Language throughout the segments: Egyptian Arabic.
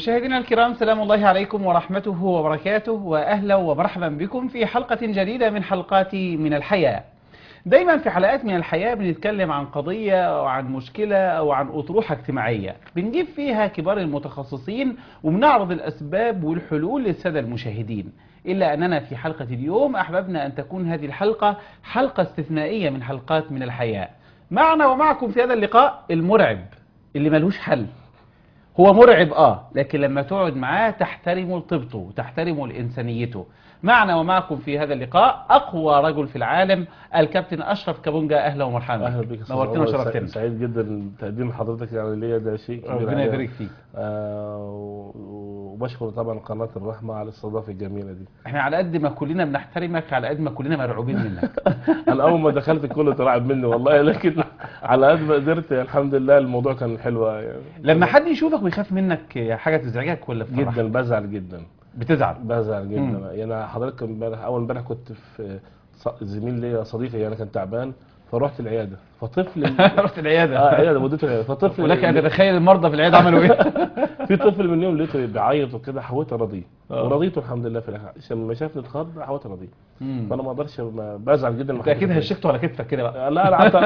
مشاهدينا الكرام سلام الله عليكم ورحمته وبركاته وأهلا ومرحبا بكم في حلقة جديدة من حلقات من الحياة دايما في حلقات من الحياة بنتكلم عن قضية أو عن مشكلة أو عن أطروحة اجتماعية بنجيب فيها كبار المتخصصين وبنعرض الأسباب والحلول للسادة المشاهدين إلا أننا في حلقة اليوم أحببنا أن تكون هذه الحلقة حلقة استثنائية من حلقات من الحياة معنا ومعكم في هذا اللقاء المرعب اللي ملوش حل هو مرعب اه لكن لما تقعد معاه تحترمه لطيبته وتحترمه لانسانيته معنا ومعكم في هذا اللقاء اقوى رجل في العالم الكابتن اشرف كابونجا اهلا ومرحبا اهلا بك يا أستاذ نورتنا عمر. وشرفتنا سعيد جدا تقديم حضرتك يعني ليا ده شيء كبير ربنا عليا. يبارك فيك آه و- وبشكر طبعا قناه الرحمه على الاستضافه الجميله دي احنا على قد ما كلنا بنحترمك على قد ما كلنا مرعوبين منك انا اول ما دخلت الكل ترعب مني والله لكن على قد ما قدرت الحمد لله الموضوع كان حلو يعني لما حد يشوفك ويخاف منك حاجه تزعجك ولا بتفرح؟ جدا بزعل جدا بتزعل بزعل مم. جدا يعني حضرتك امبارح اول امبارح كنت في ص- زميل ليا صديقي يعني كان تعبان فرحت العياده فطفل رحت العياده اه عياده وديته العياده فطفل ولك ان تتخيل المرضى في العياده عملوا ايه في طفل منهم لقيته بيعيط وكده حاولت ارضيه آه. ورضيته الحمد لله في الاخر عشان لما شافني اتخض حاولت ارضيه مم. فانا ما اقدرش ما- بزعل جدا انت اكيد هشكته على كتفك كده بقى لا لا عملت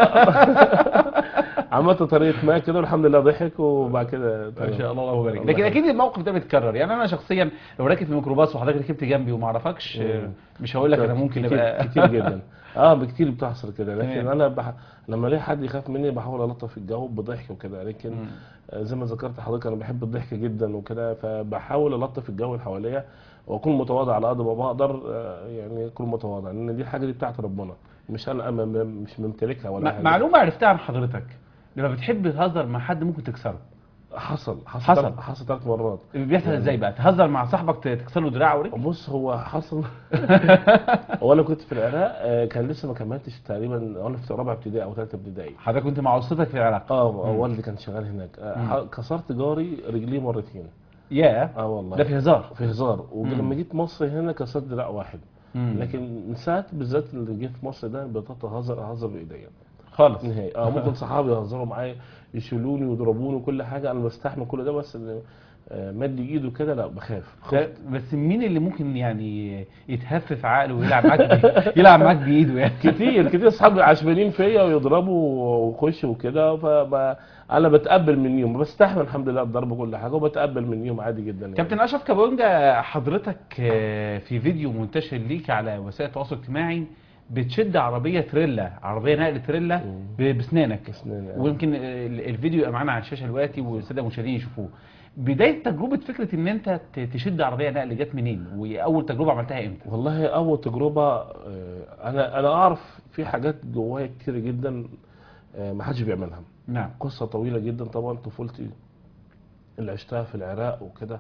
عملت طريقه ما كده والحمد لله ضحك وبعد كده ما شاء الله الله يبارك الله لكن يخليك. اكيد الموقف ده بيتكرر يعني انا شخصيا لو راكب في ميكروباص وحضرتك ركبت جنبي وما اعرفكش مم. مش هقول لك انا ممكن كتير, ابقى كتير جدا اه بكتير بتحصل كده لكن تمام. انا بح... لما الاقي حد يخاف مني بحاول الطف الجو بضحك وكده لكن مم. آه، زي ما ذكرت حضرتك انا بحب الضحك جدا وكده فبحاول الطف الجو اللي حواليا واكون متواضع على قد ما بقدر آه، يعني اكون متواضع لان دي الحاجه دي بتاعت ربنا مش انا أنا م- مش ممتلكها ولا مع- حاجه معلومه عرفتها عن حضرتك لما بتحب تهزر مع حد ممكن تكسره حصل حصل حصل. حصل, حصل ثلاث مرات بيحصل يعني- ازاي بقى تهزر مع صاحبك ت- تكسر له دراعه ورجل بص هو حصل وانا كنت في العراق آه، كان لسه ما كملتش تقريبا وانا في رابعه ابتدائي او ثالثه ابتدائي حضرتك كنت مع اسرتك في العراق اه مم. والدي كان شغال هناك آه، مم. ح- كسرت جاري رجليه مرتين يا اه والله ده في هزار في هزار مم. ولما جيت مصر هنا كسرت دراع واحد مم. لكن من ساعه بالذات اللي جيت في مصر ده بطلت اهزر اهزر بايديا خالص نهائي اه ممكن صحابي يهزروا معايا يشيلوني ويضربوني وكل حاجه انا بستحمل كل ده بس اللي آه، مد ايده كده لا بخاف ده- بس مين اللي ممكن يعني يتهفف عقله ويلعب معاك بي- يلعب معاك بايده يعني كتير كتير اصحابي عشمانين فيا ويضربوا ويخشوا وكده فب انا بتقبل منهم بستحمل الحمد لله الضرب وكل حاجه وبتقبل منهم عادي جدا يعني. كابتن اشرف كابونجا حضرتك آه، في فيديو منتشر ليك على وسائل التواصل الاجتماعي بتشد عربيه تريلا عربيه نقل تريلا مم. ب- باسنانك أسنان يعني. ويمكن ال- الفيديو يبقى معانا على الشاشه دلوقتي والساده المشاهدين يشوفوه بدايه تجربه فكره ان انت ت- تشد عربيه نقل جت منين واول تجربه عملتها امتى والله اول تجربه آه، انا انا اعرف في حاجات جوايا كتير جدا آه، ما حدش بيعملها نعم قصه طويله جدا طبعا طفولتي اللي عشتها في العراق وكده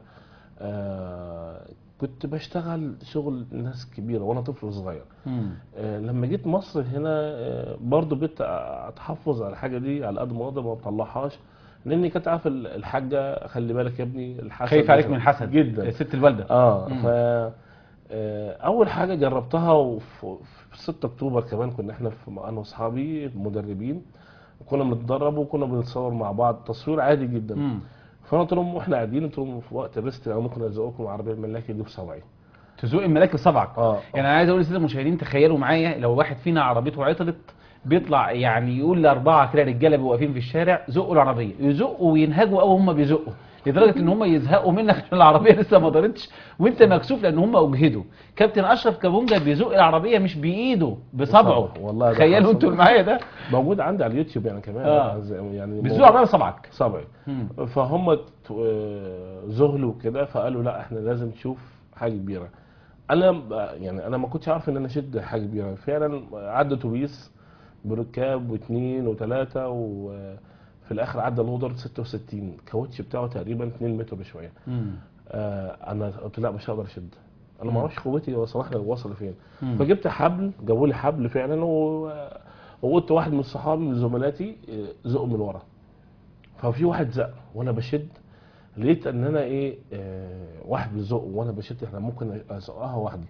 آه، كنت بشتغل شغل ناس كبيره وانا طفل صغير مم. آه، لما جيت مصر هنا آه، برضو بقيت اتحفظ على الحاجه دي على قد ما اقدر ما بطلعهاش لاني كنت عارف ال- الحاجه خلي بالك يا ابني الحسد خايف عليك مثلاً. من الحسد جدا ست الوالده اه مم. ف آه، اول حاجه جربتها وفي في 6 اكتوبر كمان كنا احنا في انا واصحابي مدربين وكنا بنتدرب وكنا بنتصور مع بعض تصوير عادي جدا مم. فانا قلت لهم واحنا قاعدين قلت لهم في وقت الريست انا ممكن ازقكم العربيه الملاكي دي بصبعي تزوق الملاك لصبعك اه يعني انا عايز اقول للساده المشاهدين تخيلوا معايا لو واحد فينا عربيته عطلت بيطلع يعني يقول لاربعه كده رجاله بيبقوا واقفين في الشارع زقوا العربيه يزقوا وينهجوا قوي هم بيزقوا لدرجه ان هم يزهقوا منك عشان العربيه لسه ما دارتش وانت مكسوف لان هم اجهدوا كابتن اشرف كابونجا بيزق العربيه مش بايده بصبعه بصبعه. والله ده تخيلوا حصل. انتوا اللي معايا ده موجود عندي على اليوتيوب يعني كمان آه. يعني بيزقوا موجود- العربيه بصبعك صبعي مم. فهم ت- آه، ذهلوا كده فقالوا لا احنا لازم نشوف حاجه كبيره انا ب- يعني انا ما كنتش عارف ان انا اشد حاجه كبيره فعلا عدى اتوبيس بركاب واثنين وثلاثه وفي الاخر عدى لودر 66 الكاوتش بتاعه تقريبا 2 متر بشويه مم. آه انا قلت لا مش هقدر اشد انا مم. ما اعرفش قوتي وصلحنا وصل فين مم. فجبت حبل جابوا لي حبل فعلا و... وقلت واحد من صحابي من زملاتي آه، زقه من ورا ففي واحد زق وانا بشد لقيت ان انا ايه آه واحد بيزق وانا بشد احنا ممكن ازقها وحدي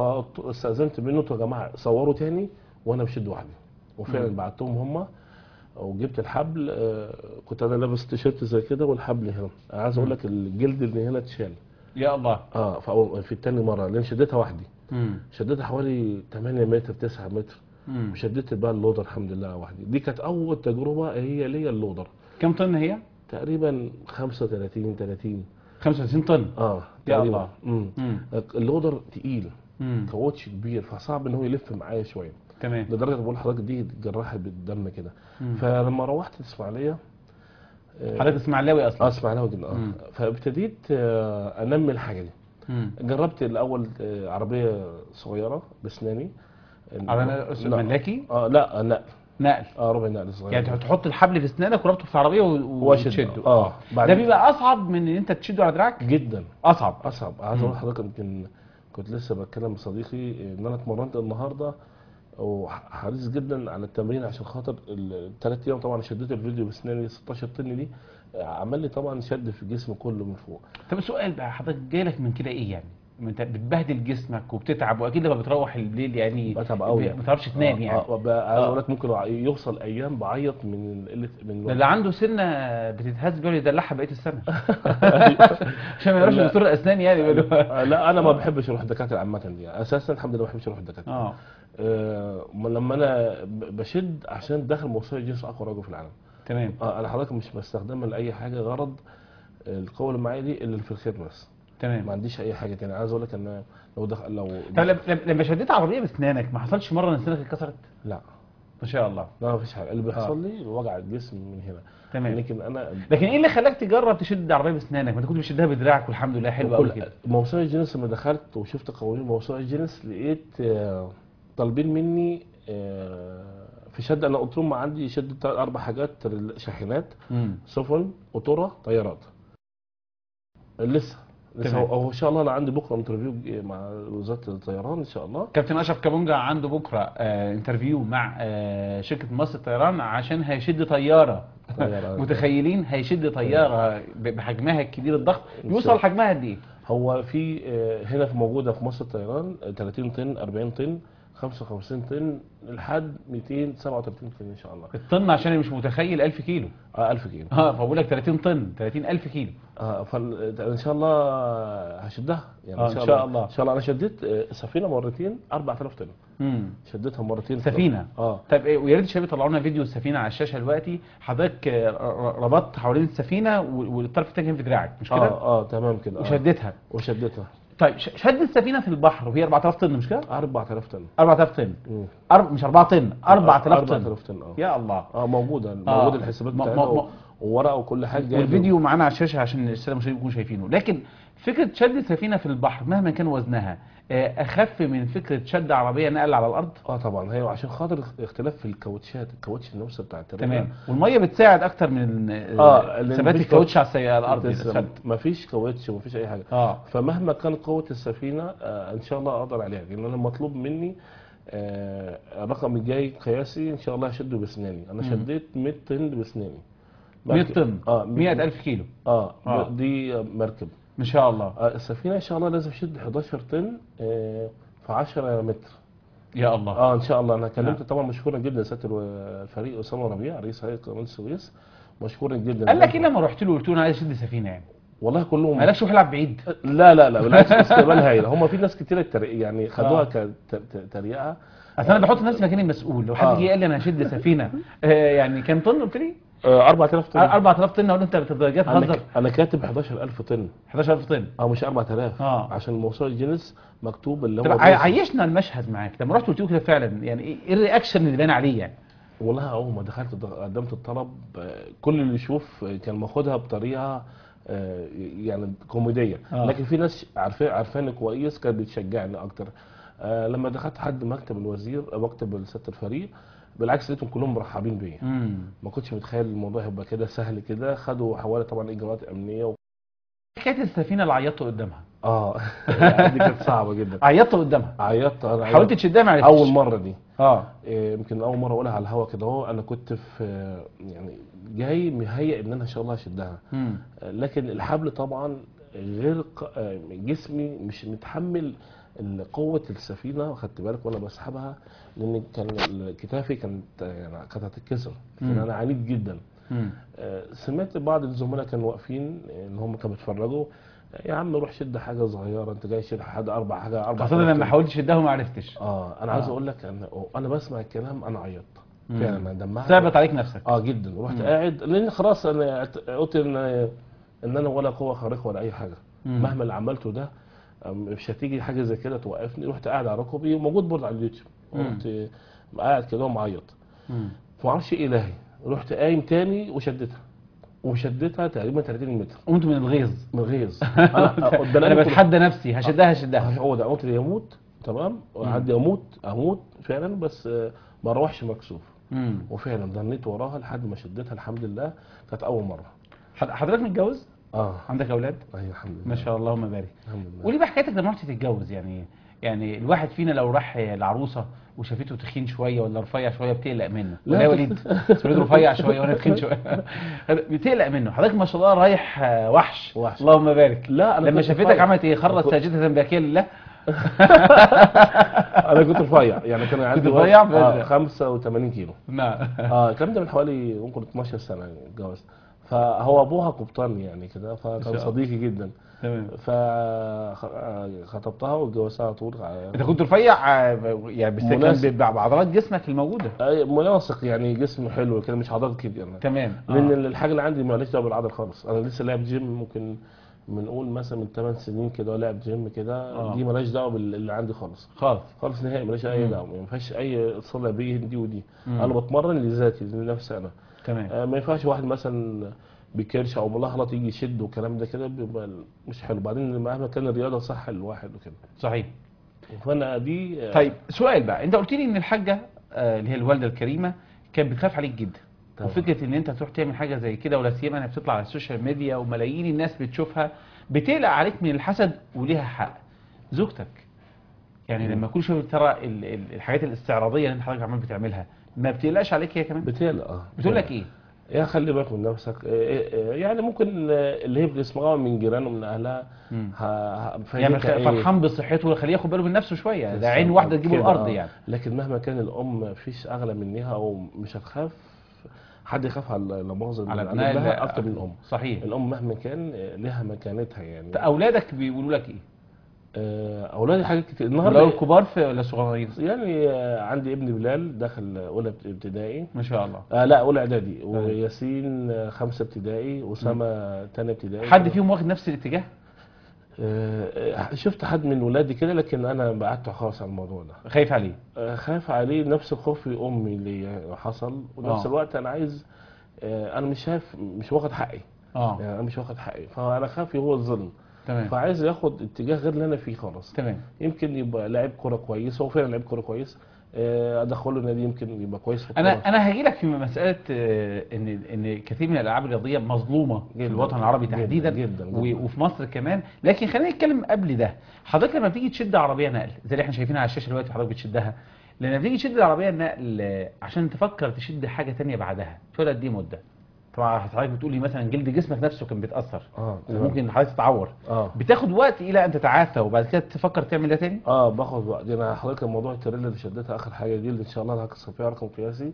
فاستاذنت منه قلت يا جماعه صوروا تاني وانا بشد وحدي وفعلا مم. بعتهم هم وجبت الحبل آه، كنت انا لابس تيشيرت زي كده والحبل هنا انا عايز اقول لك الجلد اللي هنا اتشال يا الله اه في أول في التاني مره لان شديتها وحدي مم. شديتها حوالي 8 متر 9 متر مم. وشديت بقى اللودر الحمد لله وحدي دي كانت اول تجربه هي ليا اللودر كم طن هي تقريبا 35 30 35 طن اه يا تقريبا الله. مم. مم. اللودر تقيل مم. كاوتش كبير فصعب ان هو يلف معايا شويه تمام لدرجه بقول لحضرتك دي جراحه بالدم كده مم. فلما روحت الاسماعيليه آه، حضرتك اسماعيلاوي اه اصلا اسماعيليه جدا اه مم. فابتديت آه، انمي الحاجه دي مم. جربت الاول آه، عربيه صغيره باسناني عربية لا. ملاكي اه لا نقل نقل اه ربع نقل صغير يعني تحط الحبل في اسنانك وربطه في العربيه و- واشد وتشده اه بعد ده بيبقى اصعب من ان انت تشده على دراعك جدا اصعب اصعب عايز مم. اقول لحضرتك يمكن كنت لسه بتكلم بصديقي ان انا اتمرنت النهارده وحريص جدا على التمرين عشان خاطر الثلاث ايام طبعا شديت الفيديو باسناني 16 طن دي عمل لي طبعا شد في الجسم كله من فوق طب السؤال بقى حضرتك جايلك من كده ايه يعني؟ ما انت بتبهدل جسمك وبتتعب واكيد لما بتروح الليل يعني بتعب قوي ما تعرفش تنام يعني اه بقى عايز آه. اقول لك ممكن يوصل ايام بعيط من قله من ده اللي عنده سنه بتتهز بيقعد يدلعها بقيه السنه عشان ما يروحش لا. دكتور الاسنان يعني يقول له آه، لا انا ما بحبش اروح الدكاتره عامه دي اساسا الحمد لله ما بحبش اروح الدكاتره اه آه لما انا ب- بشد عشان داخل موسوعه جنس اقوى رجل في العالم تمام اه انا حضرتك مش بستخدمها لاي حاجه غرض القوه اللي معايا دي اللي في الخير بس ما تمام عنديش اي حاجه تانية عايز اقول لك ان لو دخل لو طب لما- لما- لما شديت عربيه باسنانك ما حصلش مره ان اسنانك اتكسرت؟ لا ما شاء الله لا ما فيش حاجه اللي بيحصل لي وجع الجسم من هنا تمام لكن انا لكن ايه اللي خلاك تجرب تشد العربيه باسنانك؟ ما انت كنت بتشدها بدراعك والحمد لله حلو قوي كل- كده موسوعه جنس لما دخلت وشفت قوانين موسوعه جنس لقيت آه، طالبين مني آه، في شد انا قلت لهم عندي شد تلات اربع حاجات شاحنات امم سفن قطوره طيارات لسه لسه تمام. هو هو ان شاء الله انا عندي بكره انترفيو مع وزاره الطيران ان شاء الله كابتن اشرف كابونجا عنده بكره آه انترفيو مع آه شركه مصر الطيران عشان هيشد طياره طيارة. متخيلين هيشد طياره ب- بحجمها الكبير الضخم إن يوصل شاء- حجمها قد ايه؟ هو في آه، هنا في موجوده في مصر الطيران آه، 30 طن 40 طن 55 طن لحد 237 طن ان شاء الله الطن عشان اللي مش متخيل 1000 كيلو اه 1000 كيلو اه فبقول لك 30 طن 30000 كيلو اه فان شاء الله هشدها يعني آه، ان شاء, إن شاء الله. الله. ان شاء الله انا شديت آه، سفينه مرتين 4000 طن امم شدتها مرتين سفينه اه طب إيه، ويا ريت الشباب يطلعوا لنا فيديو السفينه على الشاشه دلوقتي حضرتك آه، ر- ربطت حوالين السفينه و- والطرف التاني كان في دراعك مش كده؟ اه اه تمام كده آه. وشدتها وشدتها طيب ش- شد السفينه في البحر وهي 4000 طن مش كده؟ 4000 طن 4000 طن مم. أرب... مش 4 طن 4000 طن 4000 طن اه يا الله اه موجوده آه. موجوده الحسابات م- م- بتاعتها م- و- وورقه وكل حاجه جايبة. والفيديو معانا على الشاشه عشان الساده المشاهدين يكونوا شايفينه لكن فكره شد سفينه في البحر مهما كان وزنها آه، اخف من فكره شد عربيه نقل على الارض اه طبعا هي عشان خاطر اختلاف في الكاوتشات الكاوتش النفسه بتاعت الرجل. تمام والميه بتساعد اكتر من آه، لأن ثبات مفيش الكاوتش على السي- على الارض لسه يتخد. مفيش كاوتش ومفيش اي حاجه اه فمهما كان قوه السفينه آه ان شاء الله اقدر عليها لان انا مطلوب مني آه الرقم الجاي قياسي ان شاء الله هشده باسناني انا مم. شديت 100 طن باسناني 100 طن اه 100000 كيلو اه, آه. دي مركب ما شاء الله آه السفينه ان شاء الله لازم اشد 11 طن آه في 10 متر يا الله اه ان شاء الله انا كلمت نعم. طبعا مشكورا جدا سياده الفريق اسامه ربيع رئيس هيئه قناه السويس مشكورا جدا قال لك ايه لما رحت له قلت له انا عايز اشد سفينه يعني والله كلهم ما قالكش روح العب بعيد لا لا لا بالعكس استقبال هايل هم في ناس كتير التر- يعني خدوها آه. كتريقه اصل انا بحط نفسي مكان المسؤول لو حد آه. جه قال لي انا هشد سفينه آه يعني كام طن قلت لي؟ آه 4000 طن 4000 طن اقول له انت بتتدرجات انا تهزر ك- انا كاتب 11000 طن 11000 طن اه مش 4000 آه. عشان موسوعه جينيس مكتوب اللي طب هو عي- بيوصل. عيشنا المشهد معاك لما رحت قلت له كده فعلا يعني ايه إيه الرياكشن اللي بان عليه يعني والله اول ما دخلت د- قدمت الطلب آه، كل اللي يشوف آه، كان ماخدها بطريقه آه، يعني كوميديه آه. لكن في ناس عارفين عارفاني كويس كانت بتشجعني اكتر آه، لما دخلت حد مكتب الوزير آه، مكتب سياده الفريق بالعكس لقيتهم كلهم مرحبين بيا امم ما كنتش متخيل الموضوع هيبقى كده سهل كده خدوا حوالي طبعا اجراءات امنيه و... حكايه السفينه اللي عيطت قدامها اه يعني دي كانت صعبه جدا عيطت قدامها عيطت انا حاولت عيطت. تشدها ما عرفتش اول مره دي اه إيه، يمكن اول مره اقولها على الهوا كده اهو انا كنت في يعني جاي مهيئ ان انا ان شاء الله اشدها امم لكن الحبل طبعا غير ق- آه، جسمي مش متحمل ال- قوه السفينه خدت بالك وانا بسحبها لان كان ال- كتافي كانت يعني كانت هتتكسر مم. كان انا عنيد جدا مم. آه، سمعت بعض الزملاء كانوا واقفين ان هم كانوا بيتفرجوا يا عم روح شد حاجه صغيره انت جاي شد حاجه اربع حاجه اربع خاصة حاجات لما كده. حاولت تشدها وما عرفتش اه انا عايز آه. اقول لك انا انا بسمع الكلام انا عيطت مم. فعلا انا دمعت صعبت عليك نفسك اه جدا ورحت مم. قاعد لان خلاص انا اعت- قلت ان ان انا ولا قوه خارقه ولا اي حاجه مم. مهما اللي عملته ده أم، مش هتيجي حاجه زي كده توقفني رحت قاعد على ركبي وموجود برضه على اليوتيوب مم. رحت قاعد كده ومعيط مم. ما اعرفش ايه الهي رحت قايم تاني وشدتها وشدتها تقريبا 30 متر قمت من الغيظ من غيظ انا قدام انا بتحدى نفسي هشدها هشدها هو ده قلت يموت تمام وعندي اموت اموت فعلا بس آه، ما اروحش مكسوف مم. وفعلا ضنيت وراها لحد ما شدتها الحمد لله كانت اول مره حض- حضرتك متجوز اه عندك اولاد ايوه الحمد لله ما شاء الله اللهم بارك الحمد لله قولي بقى حكايتك لما رحت تتجوز يعني يعني الواحد فينا لو راح العروسه وشافته تخين شويه ولا رفيع شويه بتقلق منه لا، ولا يا بس- وليد وليد رفيع شويه وانا تخين شويه بتقلق منه حضرتك ما شاء الله رايح آه، وحش وحش. اللهم بارك لا انا لما كنت شافتك رفيع. عملت ايه خرت كنت- ساجده باكيه لله انا كنت رفيع يعني كان عندي كنت وزن- رفيع آه بجد؟ 85 كيلو نعم اه الكلام ده من حوالي ممكن 12 سنه اتجوزت فهو ابوها قبطان يعني كده ما فكان شاء الله. صديقي جدا تمام فخطبتها واتجوزتها على طول انت كنت رفيع آه، يعني بس كان مناسب. ب- بعضلات جسمك الموجوده أي مناسق يعني جسم حلو كده مش عضلات كده يعني. تمام لان آه. الحاجه اللي عندي ماليش دعوه بالعضل خالص انا لسه لاعب جيم ممكن بنقول مثلا من 8 سنين كده لاعب جيم كده آه. دي مالهاش دعوه باللي عندي خالص خالص خالص نهائي مالهاش اي مم. دعوه ما ينفعش اي صله بين دي ودي مم. انا بتمرن لذاتي لنفسي انا تمام آه، ما ينفعش واحد مثلا بكرش او ملهلط يجي يشد والكلام ده كده بيبقى مش حلو بعدين مهما كان الرياضه صح للواحد وكده صحيح فانا دي آه، طيب سؤال بقى انت قلت لي ان الحاجه آه، اللي هي الوالده الكريمه كانت بتخاف عليك جدا طبعا. وفكره ان انت تروح تعمل حاجه زي كده ولا سيما انها بتطلع على السوشيال ميديا وملايين الناس بتشوفها بتقلق عليك من الحسد وليها حق زوجتك يعني مم. لما كل شويه ترى ال- ال- الحاجات الاستعراضيه اللي انت حضرتك عمال بتعملها ما بتقلقش عليك هي كمان بتقلق اه بتقول لك ايه يا خلي بالك من نفسك آه، آه، آه، يعني ممكن آه، اللي هي بتسمعها من جيرانه ومن اهلها مم. ه- ه- يعني فايدتها إيه؟ فرحان بصحته خليه ياخد باله من نفسه شويه ده بالظبط. عين واحده تجيبه كده، الارض آه. يعني لكن مهما كان الام مفيش اغلى منها او مش هتخاف حد يخاف على لا مؤاخذه على على ابناء ابنها ال- اكتر من الام صحيح الام مهما كان آه، لها مكانتها يعني اولادك بيقولوا لك ايه آه، اولادي حاجات كتير ولا النهارده كبار في ولا صغيرين يعني آه، عندي ابن بلال دخل اولى ابتدائي ما شاء الله آه لا اولى اعدادي وياسين آه، خمسه ابتدائي وسامه تانية ابتدائي حد فيهم واخد نفس الاتجاه آه، آه، شفت حد من ولادي كده لكن انا بعدت خالص عن الموضوع ده خايف عليه آه، خايف عليه نفس خوف امي اللي حصل ونفس آه. الوقت انا عايز آه، انا مش شايف مش واخد حقي اه يعني انا مش واخد حقي فانا خايف هو الظلم تمام فعايز ياخد اتجاه غير اللي انا فيه خالص تمام يمكن يبقى لاعب كوره كويس هو فعلا لاعب كوره كويس آه، ادخله نادي يمكن يبقى كويس في انا الكورة. انا هاجي لك في مساله آه، ان ان كثير من الالعاب الرياضيه مظلومه في جداً، الوطن العربي جداً، تحديدا جداً، و- جداً. وفي مصر كمان لكن خلينا نتكلم قبل ده حضرتك لما بتيجي تشد عربيه نقل زي اللي احنا شايفينها على الشاشه دلوقتي حضرتك بتشدها لما بتيجي تشد العربيه النقل آه، عشان تفكر تشد حاجه تانية بعدها تقعد قد ايه مده طبعا حضرتك بتقول لي مثلا جلد جسمك نفسه كان بيتاثر اه تمام. وممكن حضرتك تتعور اه بتاخد وقت الى ان تتعافى وبعد كده تفكر تعمل ده تاني اه باخد وقت انا حضرتك الموضوع التريلا اللي شدتها اخر حاجه دي اللي ان شاء الله هكسر فيها رقم قياسي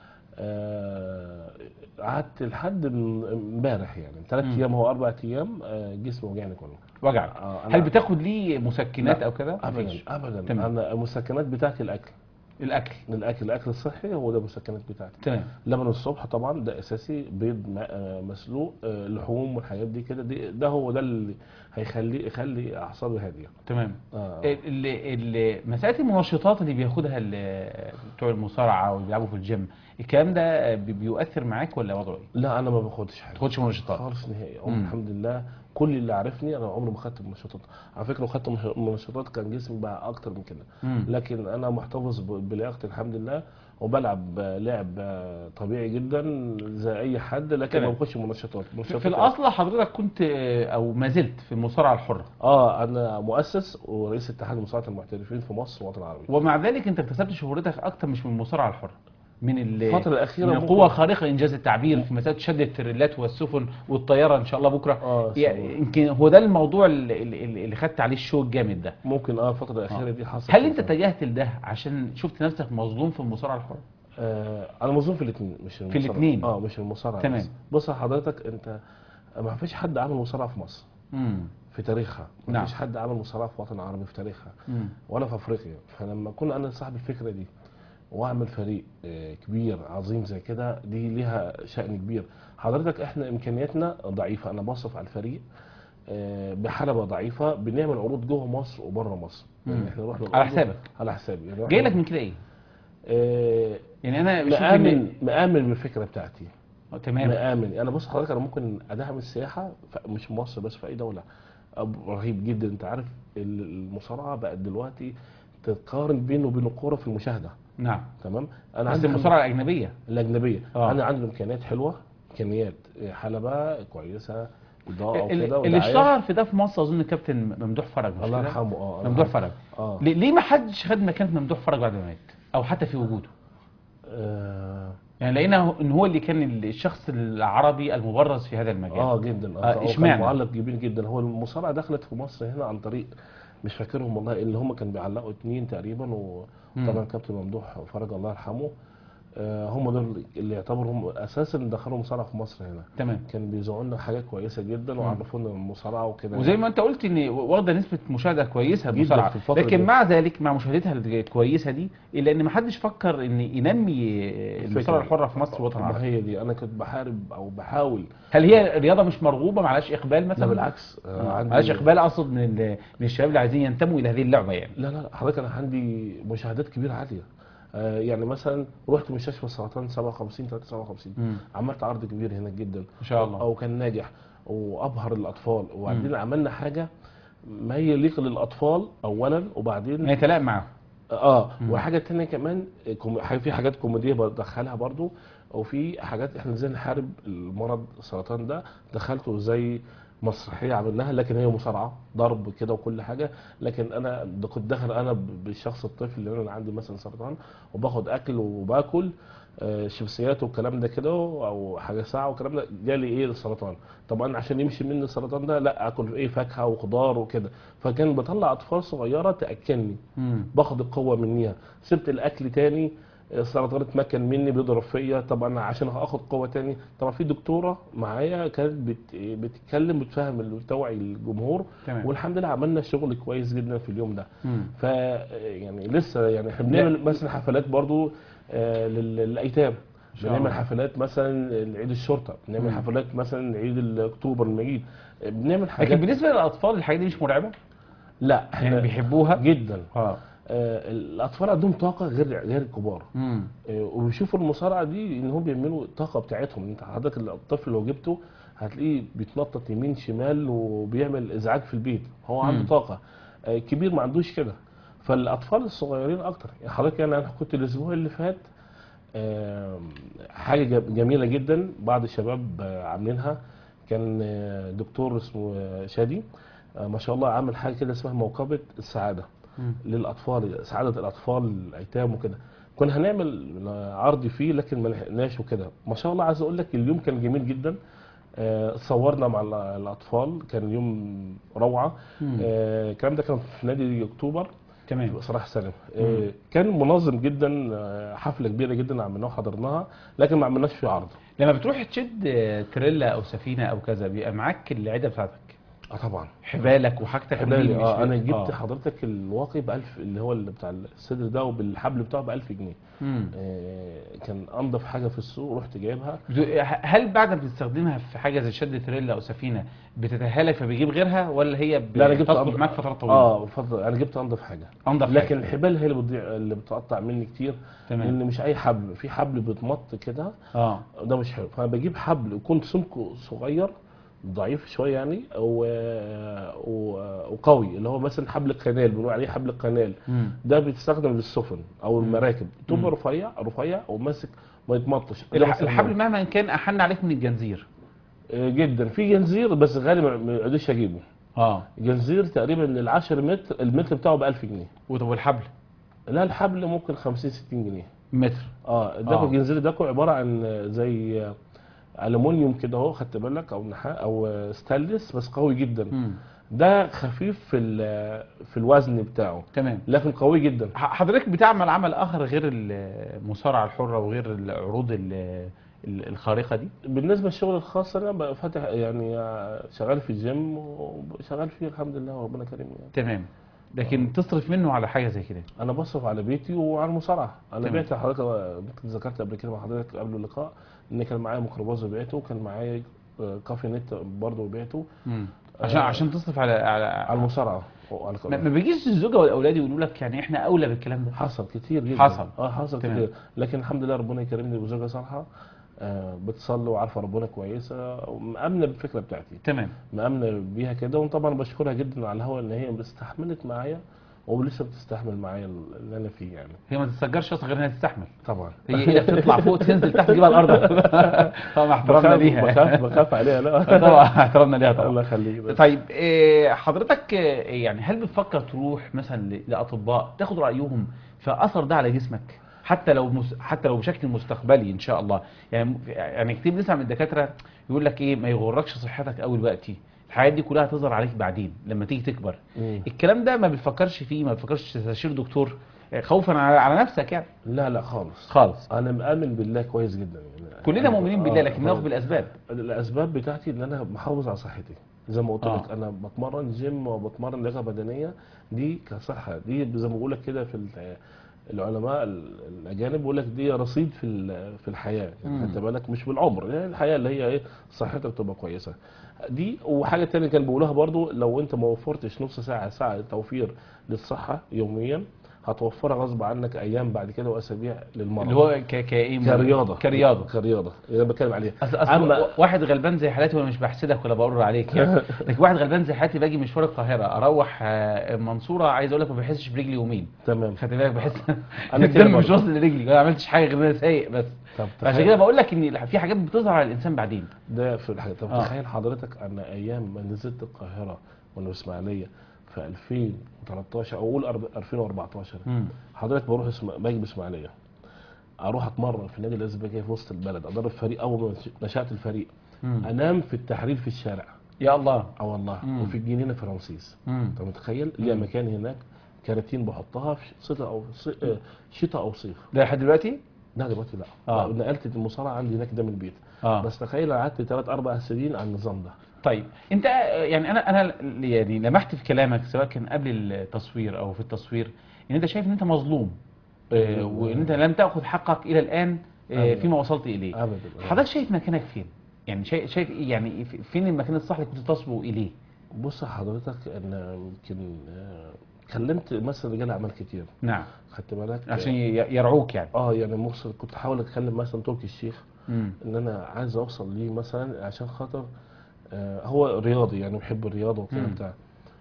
آه، قعدت لحد من- امبارح يعني ثلاث مم. ايام هو اربع ايام آه، جسمي وجعني كله وجعك آه، أنا- هل بتاخد ليه مسكنات لا، او كده ابدا مفيش. ابدا تمام. انا المسكنات بتاعتي الاكل الاكل الاكل الاكل الصحي هو ده المسكنات بتاعتي تمام لبن الصبح طبعا ده اساسي بيض م- آه، مسلوق آه، لحوم والحاجات دي كده دي ده هو ده اللي هيخلي يخلي اعصابي هاديه تمام آه. اللي اللي مساله المنشطات اللي بياخدها ال- بتوع المصارعه واللي بيلعبوا في الجيم الكلام ده بي- بيؤثر معاك ولا وضعه ايه؟ لا انا ما باخدش ما حاجه تاخدش منشطات خالص نهائي مم. عمري الحمد لله كل اللي عارفني انا عمري ما خدت منشطات على فكره لو خدت منش- منشطات كان جسمي بقى اكتر من كده مم. لكن انا محتفظ ب- بلياقتي الحمد لله وبلعب لعب طبيعي جدا زي اي حد لكن تمام. ما باخدش منشطات في منشطات في الاصل حضرتك كنت آه، او ما زلت في المصارعه الحره اه انا مؤسس ورئيس اتحاد مصارعه المحترفين في مصر والوطن العربي ومع ذلك انت اكتسبت شهرتك اكتر مش من المصارعه الحره من ال- الفترة الأخيرة من ممكن- القوة الخارقة إنجاز التعبير في مسألة شد التريلات والسفن والطيارة إن شاء الله بكرة اه إن شاء يعني الله. يمكن هو ده الموضوع اللي, اللي اللي خدت عليه الشو الجامد ده ممكن اه الفترة الأخيرة آه. دي حصل هل أنت اتجهت لده عشان شفت نفسك مظلوم في المصارعة الحرة؟ آه انا مظلوم في الاثنين مش المصارعة. الاتنين؟ اه مش المصارعة تمام. بس. بص يا حضرتك انت ما فيش حد عمل مصارعة في مصر امم في تاريخها ما نعم. فيش حد عمل مصارعة في الوطن العربي في تاريخها امم ولا في افريقيا فلما اكون انا صاحب الفكره دي واعمل فريق آه، كبير عظيم زي كده دي ليها شأن كبير حضرتك احنا امكانياتنا ضعيفه انا بصرف على الفريق آه، بحلبة ضعيفة بنعمل عروض جوه مصر وبره مصر مم. يعني احنا نروح على للأردن حسابك. على حسابي يعني جاي لك من كده إيه؟ آه، يعني أنا بشوف إن- مآمن مآمن بالفكرة بتاعتي آه، تمام مآمن انا بص حضرتك انا ممكن ادعم السياحة ف- مش في مصر بس في اي دولة أب- رهيب جدا انت عارف ال- المصارعة بقت دلوقتي تتقارن بينه وبين الكورة في المشاهدة نعم تمام انا بس عندي المصارعة الأجنبية الاجنبيه آه. انا عندي امكانيات حلوه امكانيات حلبة كويسه اضاءه ال- وكده اللي ودعاية. اشتهر في ده في مصر أظن كابتن ممدوح فرج مش الله كده؟ يرحمه اه الله ممدوح يرحمه. فرج اه ليه ليه ما حدش خد مكانة ممدوح فرج بعد ما مات او حتى في وجوده اه يعني لقينا ان هو اللي كان الشخص العربي المبرز في هذا المجال آه، جدا آه، هو كان اشمعنى؟ معلق كبير جدا هو المصارعه دخلت في مصر هنا عن طريق مش فاكرهم والله اللي هم كانوا بيعلقوا اتنين تقريبا وطبعا مم. كابتن ممدوح فرج الله يرحمه آه، هم دول اللي يعتبروا هم اساسا دخلوا مصارعه في مصر هنا تمام كان بيذيعوا لنا حاجات كويسه جدا وعرفونا المصارعه وكده وزي ما انت قلت ان واخده نسبه مشاهده كويسه جداً المصارعه في الفترة لكن دي. مع ذلك مع مشاهدتها الكويسه دي الا ان ما حدش فكر ان ينمي المصارعه الحره في مصر والوطن ما العربي هي دي انا كنت بحارب او بحاول هل هي رياضه مش مرغوبه معلهاش اقبال لا مثلا بالعكس آه، عندي معلهاش اقبال اقصد من ال- من الشباب اللي عايزين ينتموا الى هذه اللعبه يعني لا لا لا، حضرتك انا عندي مشاهدات كبيره عاليه آه، يعني مثلا رحت مستشفى السرطان 57 357 مم. عملت عرض كبير هناك جدا ان شاء الله او كان ناجح وابهر الاطفال وبعدين عملنا حاجه ما يليق للاطفال اولا وبعدين ما يتلائم معاهم اه مم. وحاجه تانية كمان كوم- حاجة- في حاجات كوميديه بدخلها برضو وفي حاجات احنا ازاي نحارب المرض السرطان ده دخلته زي مسرحيه عملناها لكن هي مصارعه ضرب كده وكل حاجه لكن انا د- كنت داخل انا ب- بالشخص الطفل اللي انا عندي مثلا سرطان وباخد اكل وباكل آه، شيبسيات والكلام ده كده او حاجه ساعه والكلام ده جالي ايه السرطان طبعا عشان يمشي مني السرطان ده لا اكل ايه فاكهه وخضار وكده فكان بطلع اطفال صغيره تاكلني مم. باخد القوه منيها سبت الاكل تاني السرطان اتمكن مني بيضرب فيا طبعا عشان اخد قوه تاني طبعا في دكتوره معايا كانت بت... بتتكلم بتفهم وتوعي الجمهور تمام والحمد لله عملنا شغل كويس جدا في اليوم ده مم. ف يعني لسه يعني احنا بنعمل مثلا حفلات برضو آه، لل- للايتام شاء بنعمل الله. حفلات مثلا لعيد الشرطه بنعمل مم. حفلات مثلا عيد اكتوبر المجيد بنعمل لكن حاجات بالنسبه للاطفال الحاجات دي مش مرعبه لا يعني احنا بيحبوها جدا اه آه، الاطفال عندهم طاقه غير غير الكبار مم. آه، وبيشوفوا المصارعه دي ان هم بيعملوا الطاقه بتاعتهم انت حضرتك الطفل لو جبته هتلاقيه بيتنطط يمين شمال وبيعمل ازعاج في البيت هو عنده مم. طاقه آه، الكبير ما عندوش كده فالاطفال الصغيرين اكتر يعني حضرتك يعني انا كنت الاسبوع اللي فات آه، حاجه جم- جميله جدا بعض الشباب آه، عاملينها كان آه، دكتور اسمه آه، شادي آه، ما شاء الله عامل حاجه كده اسمها موكبه السعاده مم. للاطفال سعاده الاطفال الايتام وكده كنا هنعمل عرض فيه لكن ما لحقناش وكده ما شاء الله عايز اقول لك اليوم كان جميل جدا آه، صورنا مع ال- الاطفال كان يوم روعه مم. آه، الكلام ده كان في نادي اكتوبر تمام صلاح سالم آه، كان منظم جدا آه، حفله كبيره جدا عملناها وحضرناها لكن ما عملناش فيه عرض لما بتروح تشد تريلا او سفينه او كذا بيبقى معاك العده بتاعتك اه طبعا حبالك وحاجتك حبالي ودي مش- اه انا جبت آه. حضرتك الواقي ب 1000 اللي هو اللي بتاع الصدر ده وبالحبل بتاعه ب 1000 جنيه مم. آه، كان انضف حاجه في السوق رحت جايبها هل بعد ما بتستخدمها في حاجه زي شد تريلا او سفينه بتتهالك فبيجيب غيرها ولا هي ب- لا انا جبت بتصبح أنضف- معاك فترات طويله اه بفضل انا جبت انضف حاجه انضف لكن حاجة. الحبال هي اللي بتضيع اللي بتقطع مني كتير تمام لان مش اي حبل في حبل بيتمط كده اه ده مش حلو فانا بجيب حبل يكون سمكه صغير ضعيف شويه يعني و... و... وقوي اللي هو مثلا حبل القنال بنقول عليه حبل القنال مم. ده بيستخدم للسفن او مم. المراكب مم. تبقى رفيع رفيع وماسك ما يتمطش ده الح- بيسموه. الحبل مهما كان احن عليك من الجنزير آه، جدا في جنزير بس غالي ما ما يقدرش اجيبه اه جنزير تقريبا ال 10 متر المتر بتاعه ب 1000 جنيه وطب والحبل لا الحبل ممكن 50 60 جنيه متر اه الدكو آه. الجنزيري دكو عباره عن زي الومنيوم كده اهو خدت بالك او نحاس او ستانلس بس قوي جدا مم. ده خفيف في ال- في الوزن بتاعه تمام لكن قوي جدا ح- حضرتك بتعمل عمل اخر غير المصارعه الحره وغير العروض ال- ال- الخارقه دي بالنسبه للشغل الخاص انا بقى فاتح يعني شغال في الجيم وشغال فيه الحمد لله وربنا كريم يعني تمام لكن تصرف منه على حاجه زي كده انا بصرف على بيتي وعلى المصارعه انا تمام. بعت حضرتك يمكن ذكرت قبل كده مع حضرتك قبل اللقاء ان كان معايا ميكروباص بعته وكان معايا آه، كافي نت برضه بعته مم. عشان آه. عشان تصرف على على, على المصارعه وعلى ما ما بيجيش الزوجه والاولاد يقولوا لك يعني احنا اولى بالكلام ده حصل كتير جدا حصل. اه حصل تمام. كتير لكن الحمد لله ربنا يكرمني بزوجه صالحه آه بتصلي وعارفه ربنا كويسه ومأمنه بالفكره بتاعتي تمام مأمنه بيها كده وطبعا بشكرها جدا على الهوا ان هي استحملت معايا ولسه بتستحمل معايا اللي انا فيه يعني هي ما تتسجرش اصلا غير انها تستحمل طبعا هي هي بتطلع فوق تنزل تحت تجيبها الارض طبعا احترامنا بخاف ليها بخاف بخاف عليها لا طبعا احترامنا ليها الله طبعا يخليك بس. طيب إيه، حضرتك إيه، يعني هل بتفكر تروح مثلا ل- لاطباء تاخد رايهم في اثر ده على جسمك حتى لو مس... حتى لو بشكل مستقبلي ان شاء الله يعني يعني كتير بنسمع من الدكاتره يقول لك ايه ما يغركش صحتك قوي دلوقتي الحاجات دي كلها هتظهر عليك بعدين لما تيجي تكبر مم. الكلام ده ما بتفكرش فيه ما بتفكرش تستشير دكتور آه، خوفا على على نفسك يعني لا لا خالص خالص انا مآمن بالله كويس جدا يعني كلنا أنا- مؤمنين بالله آه، لكن آه. ناخد بالاسباب الاسباب بتاعتي ان انا محافظ على صحتي زي ما قلت آه. لك انا بتمرن جيم وبتمرن لياقه بدنيه دي كصحه دي زي ما بقول لك كده في ال- العلماء ال- الاجانب بيقول لك دي رصيد في ال- في الحياه يعني مم. خدت بالك مش بالعمر يعني الحياه اللي هي ايه صحتك تبقى كويسه دي وحاجه تانية كان بيقولوها برضو لو انت ما وفرتش نص ساعه ساعه توفير للصحه يوميا هتوفرها غصب عنك ايام بعد كده واسابيع للمرض اللي هو ك كايه كرياضه كرياضه كرياضه اللي انا بتكلم عليها اصل اصل أما- واحد غلبان زي حالاتي وانا مش بحسدك ولا بقر عليك يعني لكن واحد غلبان زي حالتي باجي مشوار القاهره اروح آه، المنصوره عايز اقول لك ما بحسش برجلي يومين تمام خدت بالك بحس أنا كده الدم مش برضه. واصل لرجلي ما عملتش حاجه غير إن انا سايق بس طب عشان تخيل- كده بقول لك ان في حاجات بتظهر على الانسان بعدين ده في الحاجة طب آه. تخيل حضرتك ان ايام ما نزلت القاهره وانا في اسماعيليه في 2013 او اقول أرب- 2014 مم. حضرتك بروح اسم... باجي باسماعيليه اروح اتمرن في النادي الازبكيه في وسط البلد ادرب فريق اول ما نشات الفريق مم. انام في التحرير في الشارع يا الله اه والله مم. وفي الجنينه في رمسيس مم. انت متخيل ليا مكان هناك كراتين بحطها في شتاء او صي... آه، شتاء او صيف ده لحد دلوقتي لا دلوقتي لا آه. لا، نقلت المصارعه عندي هناك ده من البيت اه بس تخيل أنا قعدت ثلاث اربع سنين على النظام ده طيب انت يعني انا انا يعني لمحت في كلامك سواء كان قبل التصوير او في التصوير ان انت شايف ان انت مظلوم آه، وان انت لم تاخذ حقك الى الان آه، أبداً. فيما وصلت اليه ابدا حضرتك شايف مكانك فين يعني شايف شايف إيه؟ يعني في- فين المكان الصح اللي كنت تصبو اليه بص حضرتك انا يمكن آه، كلمت مثلا رجال اعمال كتير نعم خدت بالك عشان ي- يرعوك يعني اه يعني مصر كنت احاول اتكلم مثلا تركي الشيخ مم. ان انا عايز اوصل ليه مثلا عشان خاطر آه هو رياضي يعني بيحب الرياضه وكده مم. بتاع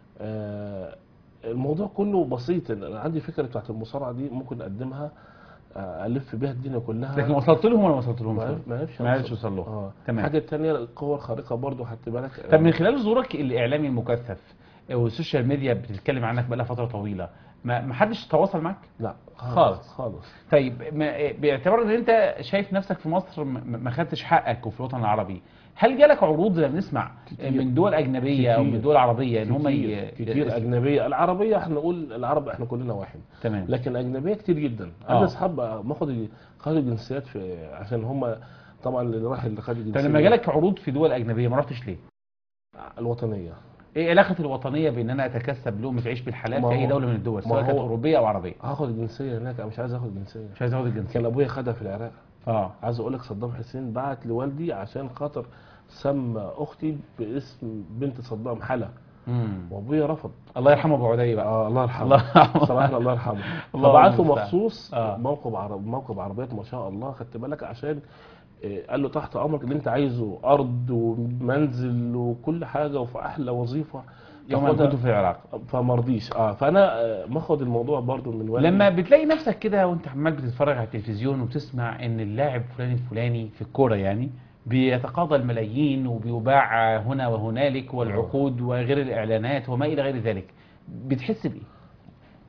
آه الموضوع كله بسيط انا عندي فكره بتاعت المصارعه دي ممكن اقدمها آه، الف بيها الدنيا كلها لكن وصلت لهم ولا ما وصلت لهم ما ما عرفش ما عرفش أوصل. يوصل لهم اه تمام. حاجه تانية القوه الخارقه برضو خدت بالك طب من خلال ظهورك الاعلامي المكثف والسوشيال ميديا بتتكلم عنك بقالها فتره طويله ما ما حدش تواصل معاك لا خالص. خالص خالص طيب ما باعتبار ان انت شايف نفسك في مصر م- ما خدتش حقك وفي الوطن العربي هل جالك عروض زي ما بنسمع كتير. من دول اجنبيه او كتير. من دول عربيه ان هم كتير, ي... كتير اجنبيه العربيه احنا نقول العرب احنا كلنا واحد تمام لكن اجنبيه كتير جدا آه. عندي اصحاب باخد خدوا جنسيات في عشان هم طبعا اللي راح اللي خد طب الجنسيه لما جالك عروض في دول اجنبيه ما رحتش ليه؟ الوطنيه ايه علاقه الوطنيه بان انا اتكسب لقمه عيش بالحلال ما في اي هو- دوله من الدول ما سواء كانت هو- اوروبيه او عربيه هاخد الجنسيه هناك انا مش عايز اخد جنسيه مش عايز اخد الجنسيه كان ابويا خدها في العراق اه عايز اقول لك صدام حسين بعت لوالدي عشان خاطر سمى اختي باسم بنت صدام حلا امم وابويا رفض الله يرحمه ابو عدي بقى آه الله يرحمه الله يرحمه. صراحه الله يرحمه الله فبعته المستعان. مخصوص آه. موقف عرب موقف عربيات ما شاء الله خدت بالك عشان آه، قال له تحت امرك اللي انت عايزه ارض ومنزل وكل حاجه وفي احلى وظيفه يوم ما تاخدها. كنت في العراق فما رضيش اه فانا آه، ماخد الموضوع برضو من والدي لما بتلاقي نفسك كده وانت عمال بتتفرج على التلفزيون وتسمع ان اللاعب فلان الفلاني في الكوره يعني بيتقاضى الملايين وبيباع هنا وهنالك والعقود وغير الاعلانات وما الى غير ذلك بتحس بايه؟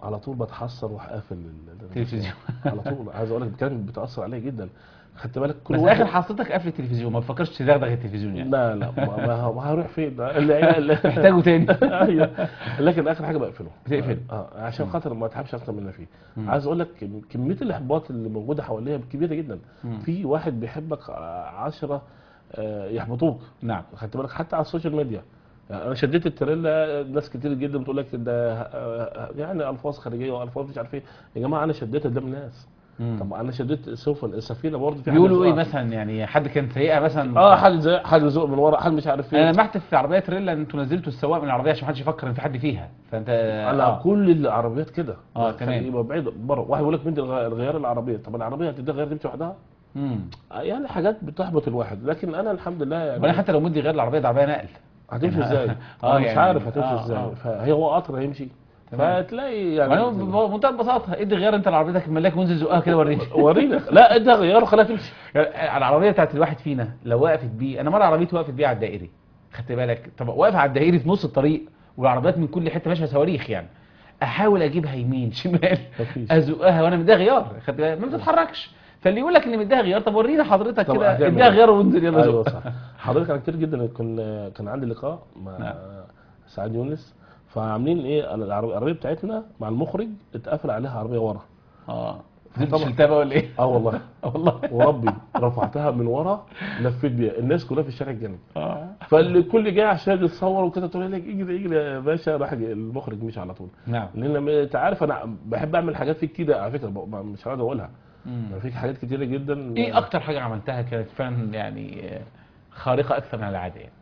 على طول بتحسر واروح قافل ال- تلفزيون على طول عايز اقول لك كانت بتاثر عليا جدا خدت بالك كل بس واحد اخر حصتك قفل التلفزيون ما تفكرش تدغدغ التلفزيون يعني لا لا ما, ما, ما هروح فين ده العيال محتاجه تاني ايوه لكن اخر حاجه بقفله بتقفل. اه عشان خاطر ما اتعبش اكتر من اللي فيه مم. عايز اقول لك كم- كميه الاحباط اللي موجوده حواليها كبيره جدا مم. في واحد بيحبك عشرة آه، يحبطوك نعم خدت بالك حتى على السوشيال ميديا يعني انا شديت التريلا ناس كتير جدا بتقول لك ده آه، يعني الفاظ خارجيه والفاظ مش عارف ايه يا جماعه انا شديتها قدام الناس مم. طب انا شديت السفن السفينه برضه في حد بيقولوا ايه زقها. مثلا يعني حد كان سايقها مثلا اه حد زي حد زق من ورا حد مش عارف انا ايه لمحت في عربيه تريلا ان انتوا نزلتوا السواق من العربيه عشان محدش يفكر ان في حد فيها فانت على آه. كل العربيات كده آه، خلي- تمام. يبقى بعيد بره واحد يقول لك مين الغ- الغيار العربيه طب العربيه هتديها غير تمشي وحدها مم. آه، يعني حاجات بتحبط الواحد لكن انا الحمد لله يعني وانا حتى لو مدي غير العربيه ده عربيه نقل هتمشي ازاي؟ آه، انا مش يعني- عارف هتمشي آه، ازاي آه. فهي هو قطر هيمشي تمام. فتلاقي يعني وانا بمنتهى البساطه ادي غير انت لعربيتك الملاك وانزل زقها كده وريني ورينا لا اديها غيار وخليها تمشي على العربيه بتاعت الواحد فينا لو وقفت بيه انا مره عربيتي وقفت بيه على الدائري خدت بالك طب واقف على الدائري في نص الطريق والعربيات من كل حته ماشيه صواريخ يعني احاول اجيبها يمين شمال مفيش. ازقها وانا مديها غيار خدت بالك ما بتتحركش فاللي يقول لك ان مديها غيار طب ورينا حضرتك طب كده هتعمل اديها إيه؟ غيار وانزل يلا ايوه زق صح حضرتك انا كتير جدا كان كان عندي لقاء مع نعم. سعد يونس فعاملين ايه أنا العربيه العربية بتاعتنا مع المخرج اتقفل عليها عربيه ورا اه فضلت طبعا. شلتها بقى ولا ايه؟ اه والله آه والله وربي رفعتها من ورا لفيت بيها الناس كلها في الشارع الجنبي اه فالكل جاي عشان يتصور وكده تقول لك اجري اجري يا باشا راح المخرج مشي على طول نعم لان انت عارف انا بحب اعمل حاجات في كتير على فكره ب- مش هقعد اقولها مم. يعني في حاجات كتيره جدا ايه اكتر حاجه عملتها كانت فعلا يعني آه، خارقه اكثر من العاده يعني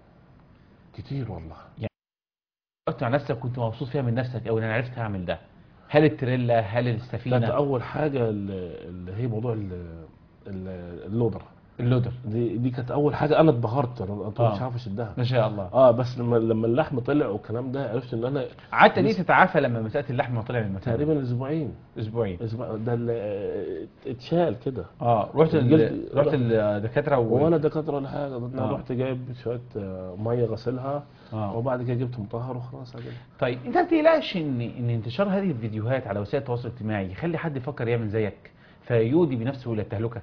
كتير والله قلت على نفسك كنت مبسوط فيها من نفسك او ان انا عرفت اعمل ده هل التريلا هل كانت السفينه اول حاجه اللي اللي هي موضوع ال- ال- اللودر اللودر دي دي كانت اول حاجه انا اتبهرت انا أنا آه. مش عارف اشدها ما شاء الله اه بس لما لما اللحم طلع والكلام ده عرفت ان انا قعدت دي تتعافى لما مساله اللحم طلع من المكان تقريبا اسبوعين اسبوعين اسبوع ده اللي اتشال كده اه رحت ال... الجلد- رحت الدكاتره و... ولا دكاتره ولا حاجه ده انا آه. رحت جايب شويه آه، ميه غسلها آه. وبعد كده جبت مطهر وخلاص على كده طيب انت ما بتقلقش ان ان انتشار هذه الفيديوهات على وسائل التواصل الاجتماعي يخلي حد يفكر يعمل زيك فيودي بنفسه الى التهلكه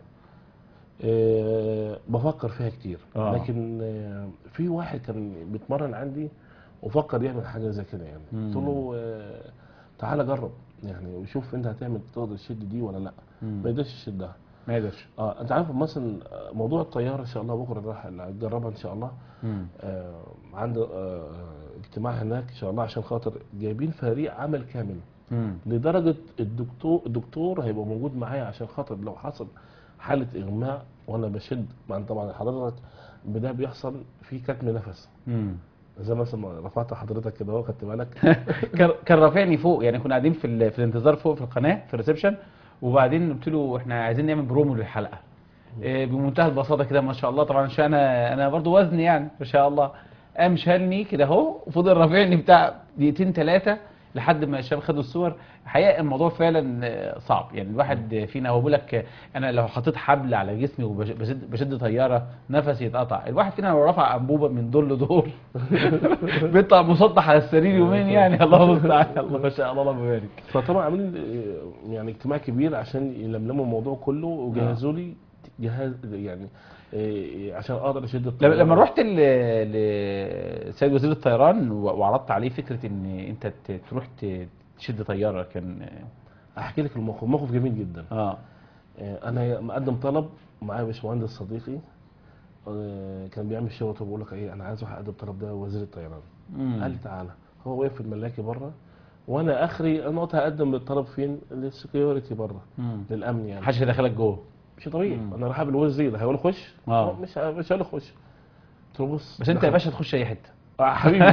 آه، بفكر فيها كتير آه. لكن آه، في واحد كان بيتمرن عندي وفكر يعمل حاجه زي كده يعني مم. قلت له آه، تعالى جرب يعني وشوف انت هتعمل تقدر تشد دي ولا لا مم. ما يقدرش يشدها ما يقدرش اه انت عارف مثلا موضوع الطياره ان شاء الله بكره راح اجربها ان شاء الله مم. آه عنده آه اجتماع هناك ان شاء الله عشان خاطر جايبين فريق عمل كامل مم. لدرجه الدكتور الدكتور هيبقى موجود معايا عشان خاطر لو حصل حاله اغماء وانا بشد مع طبعا حضرتك ده بيحصل في كتم نفس مم. زي مثلا ما رفعت حضرتك كده اهو خدت بالك كان كان رافعني فوق يعني كنا قاعدين في ال... في الانتظار فوق في القناه في الريسبشن وبعدين قلت له احنا عايزين نعمل برومو للحلقه إيه، بمنتهى البساطه كده ما شاء الله طبعا عشان انا انا برضو وزني يعني ما شاء الله قام شالني كده اهو وفضل رافعني بتاع دقيقتين ثلاثه لحد ما الشباب خدوا الصور الحقيقه الموضوع فعلا آه، صعب يعني الواحد فينا هو بيقول لك آه، انا لو حطيت حبل على جسمي وبشد بشد طياره نفسي يتقطع الواحد فينا لو رفع انبوبه من دور لدور بيطلع مسطح على السرير يومين يعني الله المستعان الله ما شاء الله اللهم بارك فطبعا عاملين آه، يعني اجتماع كبير عشان يلملموا الموضوع كله وجهزوا لي جهاز يعني آه، عشان اقدر اشد لما الطيارة. لما رحت ل- لسيد وزير الطيران و- وعرضت عليه فكره ان انت ت- تروح ت- تشد طياره كان احكي لك الموقف موقف جميل جدا اه آه، انا مقدم طلب معايا باشمهندس صديقي آه، كان بيعمل شغل بقول لك ايه انا عايز اروح اقدم الطلب ده وزير الطيران مم. قال لي تعالى هو واقف في الملاكي بره وانا اخري انا وقتها هقدم الطلب فين للسكيورتي بره مم. للامن يعني محدش هيدخلك جوه مش طبيعي مم. انا رايح اقابل الوزير هيقول لي خش آه. هو مش مش هقول له خش قلت له بص بس انت يا دخل- باشا تخش اي حته آه، حبيبي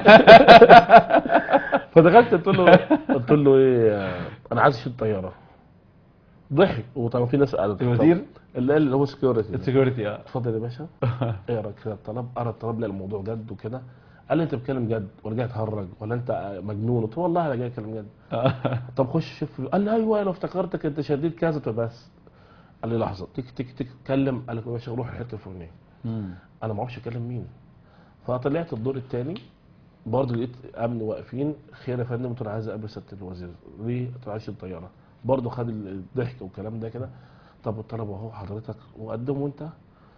فدخلت قلت له قلت له ايه آه، انا عايز اشيل طياره ضحك وطبعا في ناس قالت الوزير؟ اللي قال اللي هو سكيورتي السكيورتي اه اتفضل يا باشا اقرا كده الطلب قرا الطلب لقى الموضوع جد وكده قال لي انت بتتكلم جد ولا جاي تهرج ولا انت مجنون قلت له والله انا جاي اتكلم جد طب خش شوف قال لي ايوه انا افتكرتك انت شديد كذا قلت له بس قال لي لحظه تك تك تك اتكلم قال لك يا باشا روح الحته الفلانيه مم. انا ما اعرفش اكلم مين فطلعت الدور الثاني برضه لقيت امن واقفين خير يا فندم قلت له عايز اقابل سياده الوزير ليه؟ قلت له عايز الطياره برضه خد الضحك والكلام ده كده طب الطلب اهو حضرتك وقدمه انت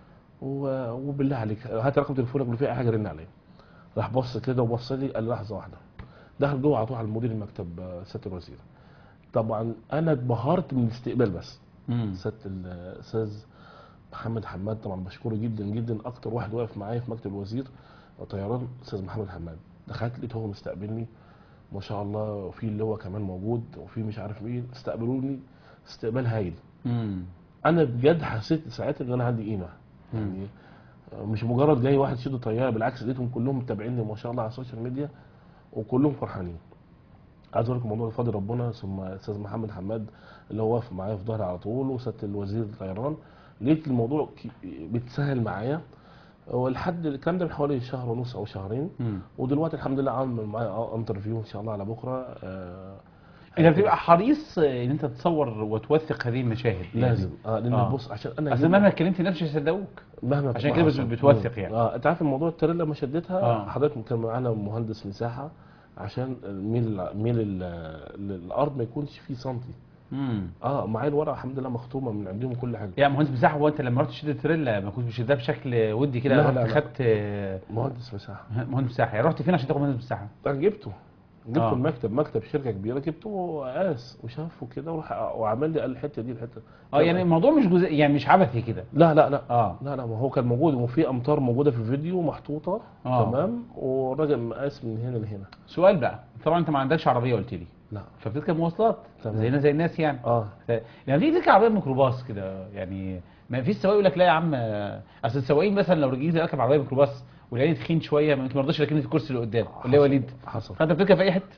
و- وبالله عليك هات رقم تليفونك ولو في اي حاجه رن عليا راح بص كده وبص لي قال لي لحظه واحده دخل جوه على طول على مدير المكتب آه، سياده الوزير طبعا انا اتبهرت من الاستقبال بس مم. سياده الاستاذ محمد حماد طبعا بشكره جدا جدا اكتر واحد واقف معايا في مكتب الوزير طيران استاذ محمد حماد دخلت لقيت هو مستقبلني ما شاء الله وفي اللي هو كمان موجود وفي مش عارف مين استقبلوني استقبال هايل مم. انا بجد حسيت ساعتها ان انا عندي قيمه يعني مش مجرد جاي واحد يشد طياره بالعكس لقيتهم كلهم متابعيني ما شاء الله على السوشيال ميديا وكلهم فرحانين عايز اقول لكم الموضوع بفضل ربنا ثم استاذ محمد حماد اللي هو واقف معايا في ظهري على طول وسياده الوزير الطيران لقيت الموضوع ك- بيتسهل معايا ولحد الكلام ده من حوالي شهر ونص او شهرين مم. ودلوقتي الحمد لله عامل معايا انترفيو ان شاء الله على بكره آه انت بتبقى حريص ان انت تصور وتوثق هذه المشاهد لازم اه لان آه. بص عشان انا اصل مهما اتكلمت نفسي يصدقوك مهما عشان تبقى كده حصل. بت- بتوثق يعني. اه انت عارف الموضوع التريلا لما شدتها آه. حضرتك كان معانا مهندس مساحه عشان ميل ميل ال- الارض ما يكونش فيه سنتي امم اه معايا الورقه الحمد لله مختومه من عندهم كل حاجه يا مهندس مساحه هو انت لما رحت تشد التريلا ما كنتش بتشدها بشكل ودي كده لا، رحت لا، لا. خدت آه، مهندس مساحه مهندس مساحه يعني رحت فين عشان تاخد مهندس مساحه انا جبته جبته آه. المكتب مكتب شركه كبيره جبته وقاس وشافه كده وراح وعمل لي قال الحته دي الحته اه يعني الموضوع مش جزء يعني مش عبثي كده لا لا لا اه لا لا ما هو كان موجود وفي امتار موجوده في الفيديو محطوطه آه. تمام والراجل مقاس من هنا لهنا سؤال بقى طبعا انت ما عندكش عربيه قلت لي لا فبتركب مواصلات تمام. زينا زي الناس يعني اه ف... لما تيجي تركب عربيه ميكروباص كده يعني ما فيش سواق يقول لك لا يا عم آه، اصل السواقين مثلا لو جيت اركب عربيه ميكروباص ولقيت تخين شويه ما انت ما رضاش راكنني في الكرسي اللي قدام ولا يا وليد حصل فانت بتركب في اي حته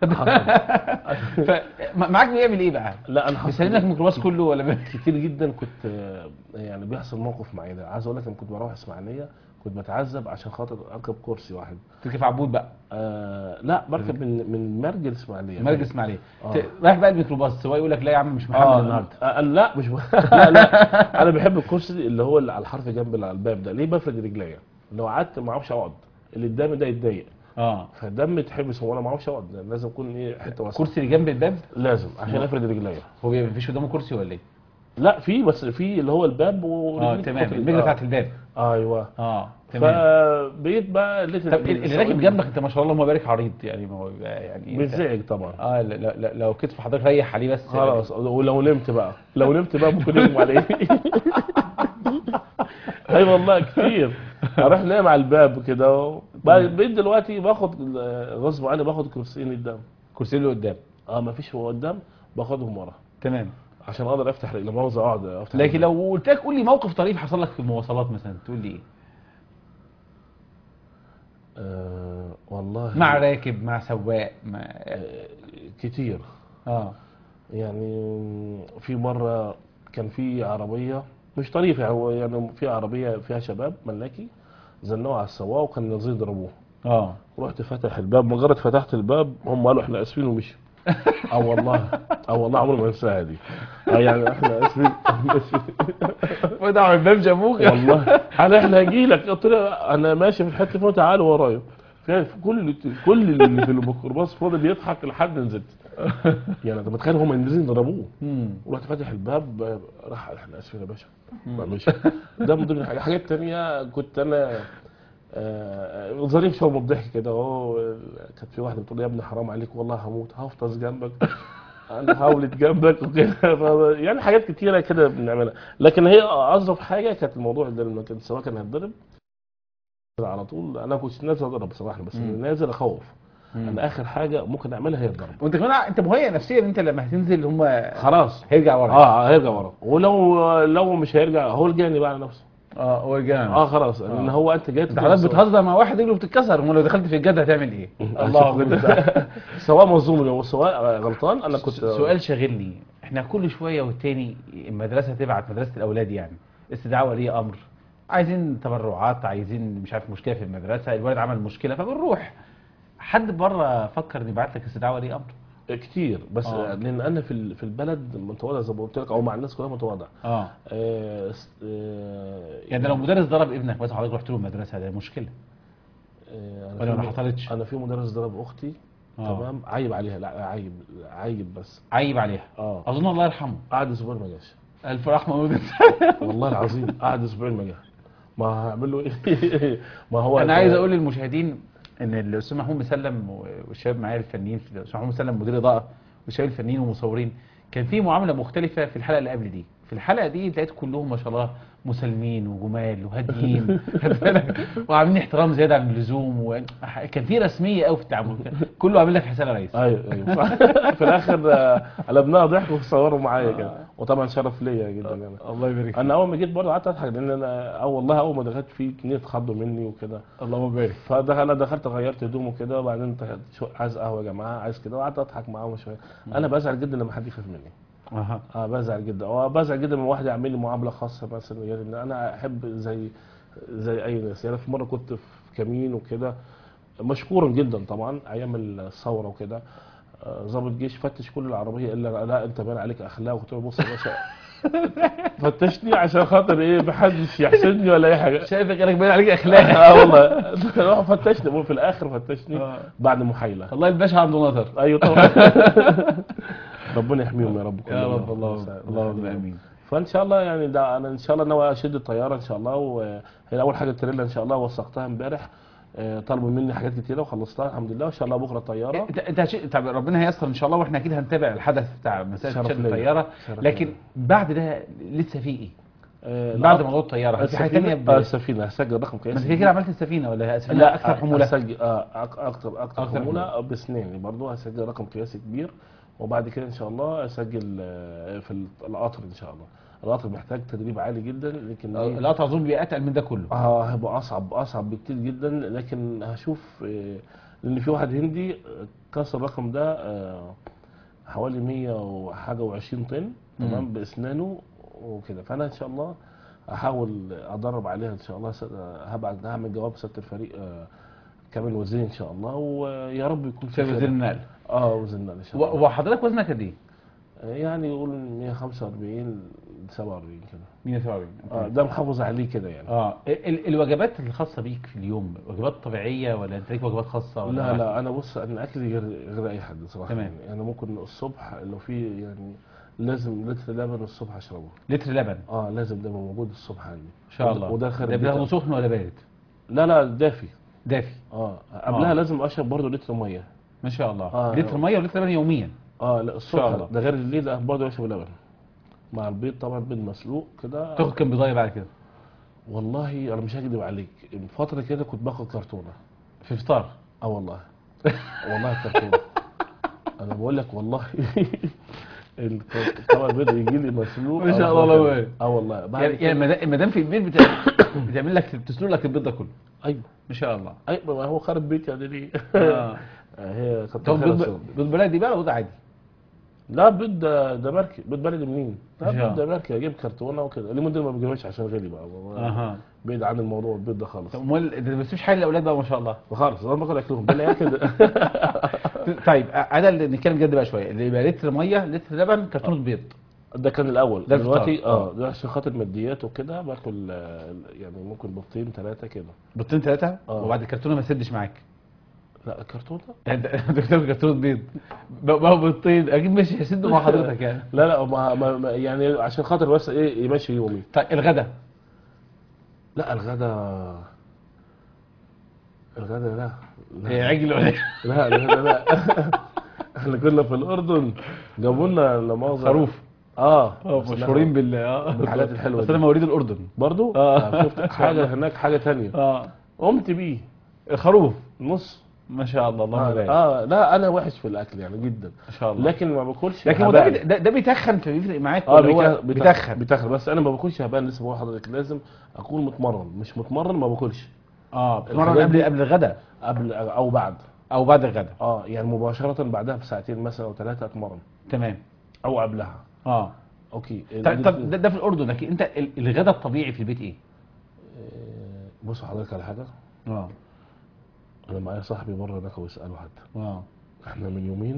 فمعاك بيعمل ايه بقى؟ لا انا حصل بيسلم لك الميكروباص كله ولا بي- كتير جدا كنت آه، يعني بيحصل موقف معايا ده عايز اقول لك لما كنت بروح اسماعيليه كنت بتعذب عشان خاطر اركب كرسي واحد تركب في عبود بقى آه لا بركب من من مرج الاسماعيليه مرج اسماعيليه آه. ت- رايح بقى الميكروباص السواق يقول لك لا يا عم مش محمل اه النهارده آه لا مش لا لا انا بحب الكرسي اللي هو اللي على الحرف جنب اللي على الباب ده ليه بفرد رجليا لو قعدت ما اعرفش اقعد اللي قدامي ده يتضايق اه فدم يتحبس وانا ما اعرفش اقعد لازم اكون ايه حته واسعه الكرسي اللي جنب الباب لازم عشان آه. افرد رجليا هو بي- مفيش قدامه كرسي ولا ايه؟ لا في بس في اللي هو الباب اه ورجليك تمام تحط- المجرى آه. بتاعت الباب ايوه اه تمام فبقيت بقى لقيت طب اللي راكب جنبك انت ما شاء الله اللهم بارك عريض يعني ما هو يبقى يعني انت- بيتزعج طبعا اه لا لا لا لو كتف حضرتك ريح عليه بس خلاص ولو نمت بقى لو نمت بقى ممكن يغمى عليه اي والله كتير اروح نايم على الباب كده بقى- بقيت دلوقتي باخد غصب عني باخد كرسيين قدام الكرسي اللي قدام اه ما فيش هو قدام باخدهم ورا تمام عشان اقدر افتح رجلي بعوز اقعد افتح لكن رجلي. لو قلت لك قول لي موقف طريف حصل لك في المواصلات مثلا تقول لي ايه؟ آه والله مع راكب مع سواق مع آه كتير اه يعني في مرة كان في عربية مش طريف يعني هو يعني في عربية فيها شباب ملاكي زنوها على السواق وكان نازلين يضربوه اه رحت فاتح الباب مجرد فتحت الباب هم قالوا احنا اسفين ومشوا اه والله اه والله عمري ما انساها دي اه يعني احنا اسفين فتحوا الباب جابوك والله انا احنا هجي لك قلت له انا ماشي في الحته فوق تعالوا ورايا في كل كل اللي في الميكروباص فاضل يضحك لحد نزلت يعني انت متخيل هم نازلين ضربوه مم. ورحت فاتح الباب راح احنا اسفين يا باشا ما مش ده من ضمن الحاجات حاجات تانية كنت انا آه، ظريف شويه بالضحك كده اهو كانت في واحده بتقول لي يا ابني حرام عليك والله هموت هفطس جنبك انا حاولت جنبك وكده ف- يعني حاجات كتيره كده بنعملها لكن هي اظرف حاجه كانت الموضوع ده لما كان سواء كان هيتضرب على طول انا كنت نازل اضرب بصراحه بس مم. نازل اخوف مم. انا اخر حاجه ممكن اعملها هي الضرب وانت كمان ع- انت مهيئ نفسيا ان انت لما هتنزل هم خلاص هيرجع ورا اه هيرجع ورا ولو لو مش هيرجع هو الجاني بقى على نفسه اه هو رجع اه خلاص لان هو انت جاي انت حضرتك بتهزر مع واحد رجله بتتكسر امال لو دخلت في الجد هتعمل ايه؟ الله الله اكبر سواء مظلوم او سواء غلطان انا كنت سؤال شاغلني احنا كل شويه والتاني المدرسه تبعت مدرسه الاولاد يعني استدعاء ولي امر عايزين تبرعات عايزين مش عارف مشكله في المدرسه الولد عمل مشكله فبنروح حد بره فكر ان يبعت لك استدعاء ولي امر كتير بس آه. لان انا في ال- في البلد متواضع زي ما قلت لك او مع الناس كلها متواضع اه آه، س- آه، يعني لو مدرس ضرب ابنك مثلا حضرتك رحت له المدرسه ده مشكله آه، أنا ولا في ما م- حصلتش؟ انا في مدرس ضرب اختي آه. تمام عيب عليها لا عيب عيب بس عيب عليها اه اظن الله يرحمه قعد اسبوعين ما جاش الف رحمه وجد والله العظيم قعد اسبوعين ما جه ما هعمل له ايه ما هو انا عايز اقول للمشاهدين ان الاستاذ محمود مسلم والشباب معايا الفنيين في الاستاذ محمود مسلم مدير اضاءه والشباب الفنيين والمصورين كان في معامله مختلفه في الحلقه اللي قبل دي في الحلقه دي لقيت كلهم ما شاء الله مسالمين وجمال وهاديين خد بالك؟ وعاملين احترام زياده عن اللزوم وكان في رسميه قوي في التعامل كله عامل لك حساب يا ريس ايوه ايوه في الاخر آه، قلبناها ضحك وصوروا معايا كده وطبعا شرف ليا جدا يعني الله يبارك انا اول ما جيت برضه قعدت اضحك لان انا اه والله اول ما دخلت في اتنين اتخضوا مني وكده اللهم بارك فده انا دخلت غيرت هدومه كده وبعدين ت- شو- عايز قهوه يا جماعه عايز كده وقعدت اضحك معاهم شويه انا بزعل جدا لما حد يخاف مني اها اه بزعل جدا اه بزعل جدا لما واحد يعمل لي معامله خاصه مثلا يعني إن انا احب زي زي اي ناس يعني في مره كنت في كمين وكده مشكورا جدا طبعا ايام الثوره وكده آه، ضابط جيش فتش كل العربيه الا لا انت باين عليك اخلاق قلت له بص يا باشا فتشني عشان خاطر ايه محدش يحسدني ولا اي حاجه شايفك انك باين عليك اخلاق اه والله راح فتشني وفي الاخر فتشني آه. بعد محايله والله الباشا عنده نظر ايوه طبعا ربنا يحميهم يا رب يا كلهم. رب الله اللهم امين فان شاء الله يعني ده انا ان شاء الله ناوي اشد الطياره ان شاء الله وهي اول حاجه التريلا ان شاء الله وثقتها امبارح آه، طلبوا مني حاجات كتيره وخلصتها الحمد لله وان شاء الله بكره الطياره انت انت هش- طب ربنا هييسر ان شاء الله واحنا اكيد هنتابع الحدث بتاع مساله شرف شد ليا. الطياره شرف لكن ليا. بعد ده لسه في ايه؟ آه، بعد الأ- موضوع الطياره هل في حاجه السفينه ثانيه آه، ب... السفينه هسجل رقم ما انت قياسي كده كده عملت السفينه ولا السفينه لا اكثر حموله هسجل اه أك- اكتر اكتر أكتر حموله بسنين برضه هسجل رقم قياسي كبير وبعد كده ان شاء الله اسجل آه، في القطر ان شاء الله القطر محتاج تدريب عالي جدا لكن إيه؟ القطع اظن بيبقى اتقل من ده كله اه هيبقى اصعب اصعب بكتير جدا لكن هشوف آه، لان في واحد هندي آه، كسر الرقم ده آه، حوالي 100 وحاجه و20 طن تمام مم. باسنانه وكده فانا ان شاء الله احاول ادرب عليها ان شاء الله س- هبعت هعمل جواب سياده الفريق آه، كامل وزير ان شاء الله ويا رب يكون في شايف خير. وزير النقل اه وزننا ان شاء و- الله وحضرتك وزنك قد ايه؟ آه، يعني يقول 145 47 كده 147 اه ده محافظ عليه كده يعني اه ال- ال- الوجبات الخاصه بيك في اليوم وجبات طبيعيه ولا انت ليك وجبات خاصه ولا لا لا انا بص انا اكلي غير غير اي حد صراحه تمام. يعني انا ممكن الصبح لو في يعني لازم لتر لبن الصبح اشربه لتر لبن اه لازم ده موجود الصبح عندي ان شاء الله وده خارج ده بتاخده البيت. سخن ولا بارد؟ لا لا دافي دافي اه قبلها آه. لازم اشرب برضه لتر ميه ما شاء الله آه. لتر ميه ولتر لبن يوميا اه لا شاء الصبح الله. ده غير الليل ده برضه اشرب لبن مع البيض طبعا بيض مسلوق كده تاخد كام بضايه بعد كده؟ والله انا مش هكذب عليك فتره كده كنت باخد كرتونه في فطار اه والله والله كرتونه انا بقول لك والله الك- طبعا البيض يجي لي مسلوق ما شاء أو الله، كده. الله يبارك. اه والله بعد يعني كده- يعني المدا- المدام في البيت بتع- بتعمل لك تسلق لك البيض ده كله ايوه ما شاء الله ايوه ما هو خرب بيتي يعني ليه آه. هي كانت طب خير بيض الصبح. بيض بلدي بقى ولا بيض عادي؟ لا بيض ده ده بركي بيض بلدي منين؟ لا إن شاء بيض ده بركي اجيب كرتونه وكده اليومين دول ما بجيبهاش عشان غالي بقى اها بعيد عن الموضوع البيض ده خالص طب امال ده ما بتسيبش حاجه للاولاد بقى ما شاء الله خالص انا باكل اكلهم ده اللي ياكل طيب انا اللي نتكلم جد بقى شويه اللي يبقى لتر ميه لتر لبن كرتونه بيض ده كان الاول ده الفطار. دلوقتي آه. اه ده عشان خاطر ماديات وكده باكل آه، يعني ممكن بيضتين ثلاثه كده بيضتين ثلاثه آه. وبعد الكرتونه ما سدش معاك لا كرتونه يعني انت انت بتاكل كرتونه بيض بقى بقى بيضتين اكيد مش هيسدوا مع حضرتك يعني لا لا ما ما ما- يعني عشان خاطر بس ايه يمشي يومي طيب الغدا لا الغدا الغدا لا إيه، لا عجل ولا إيه؟ لا الغدا لا احنا كنا في الاردن جابوا لنا لا مؤاخذة خروف اه اه بس مشهورين لا، بال اه بالحاجات الحلوة بس دي. انا مواليد الاردن برضو آه. آه. شفت حاجه هناك حاجه تانية اه قمت بيه خروف نص ما شاء الله اللهم آه, بارك اه لا انا وحش في الاكل يعني جدا ما شاء الله لكن ما باكلش لكن هو ده هبان. بيت- ده, ده بيتخن فبيفرق معاك اه ولا هو بيتخ- بيتخن بيتخن بس انا ما باكلش هبان لسه بقول لحضرتك لازم اكون متمرن مش متمرن ما باكلش اه بتتمرن الحاجات قبل دي- قبل الغدا قبل او بعد او بعد الغدا اه يعني مباشره بعدها بساعتين مثلا او ثلاثه اتمرن تمام او قبلها اه اوكي طب طب ده, ده في الاردن لكن انت ال- الغدا الطبيعي في البيت ايه؟ آه، بص حضرتك على حاجه اه انا معايا صاحبي مره هناك واساله حتى اه احنا من يومين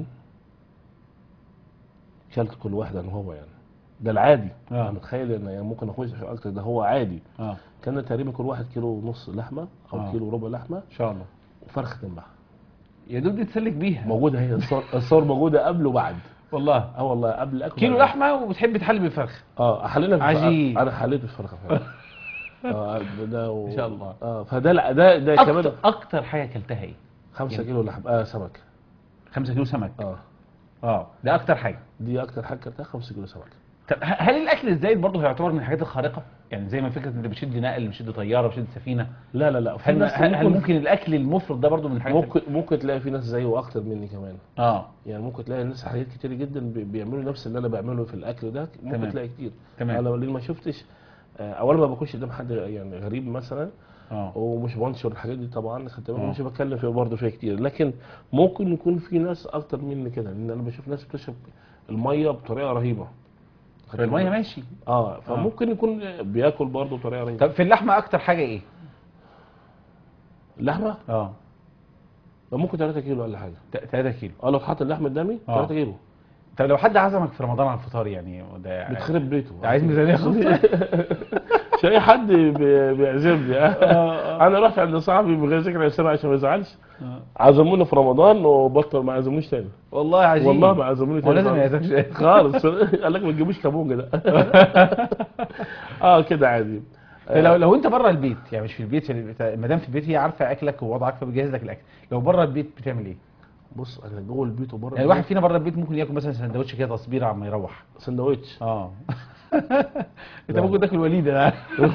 كلت كل واحد انا هو يعني ده العادي آه. انا متخيل ان يعني ممكن اخش في اكتر ده هو عادي اه كان تقريبا كل واحد كيلو ونص لحمه او آه. كيلو وربع لحمه ان شاء الله فرخه تنبح يا دوب تتسلك بيها موجوده هي الصور الصور موجوده قبل وبعد والله اه والله قبل الاكل كيلو وبعد. لحمه وبتحب تحلي بالفرخ اه حلينا في عجيب. انا حليت الفرخه فعلا اه ده و... إن شاء الله. اه فده لا ده ده كمان اكتر اكتر حاجه اكلتها ايه 5 يعني- كيلو لحم اه سمك 5 كيلو سمك اه اه ده اكتر حاجه دي اكتر حاجه كلتها 5 كيلو سمك طب ه- هل الاكل الزايد برضه يعتبر من الحاجات الخارقه يعني زي ما فكره انت بتشد نقل بتشد طياره بتشد سفينه لا لا لا في هل ناس هل, هل ممكن ممكن الاكل المفرط ده برضه من الحاجات ممكن ممكن تلاقي في ناس زيه واكتر مني كمان اه يعني ممكن تلاقي ناس حاجات كتير جدا بي- بيعملوا نفس اللي انا بعمله في الاكل ده ممكن تمام. تلاقي كتير تمام. انا اللي ما شفتش آه، اولا ما باكلش قدام حد يعني غريب مثلا اه ومش بنشر الحاجات دي طبعا خدت بالك آه. مش بتكلم فيها برضه فيها كتير لكن ممكن يكون في ناس اكتر مني كده لان انا بشوف ناس بتشرب الميه بطريقه رهيبه خدت الميه بالك؟ ماشي اه فممكن يكون بياكل برضه بطريقه رهيبه طب في اللحمه اكتر حاجه ايه اللحمه اه ممكن 3 كيلو ولا حاجه 3 كيلو اه لو اتحط اللحم قدامي آه. 3 كيلو طب لو حد عزمك في رمضان على الفطار يعني ده بتخرب بيته عايز ميزانيه خاصه مش اي حد بي- بيعزمني آه. انا رحت عند صاحبي من غير ذكر اسامي عشان ما يزعلش آه. عزموني في رمضان وبطل ما عزمونيش تاني والله عجيب والله ما عزموني هو تاني لازم ما خالص. يعزمش خالص قال لك ما تجيبوش كابونجا ده اه كده عادي لو لو انت بره البيت يعني مش في البيت في البيت- المدام في البيت هي عارفه اكلك ووضعك فبتجهز لك الاكل لو بره البيت بتعمل ايه بص انا جوه البيت وبره يعني الواحد فينا بره البيت ممكن ياكل مثلا سندوتش كده تصبيره عما يروح سندوتش اه انت لا. ممكن تاكل وليده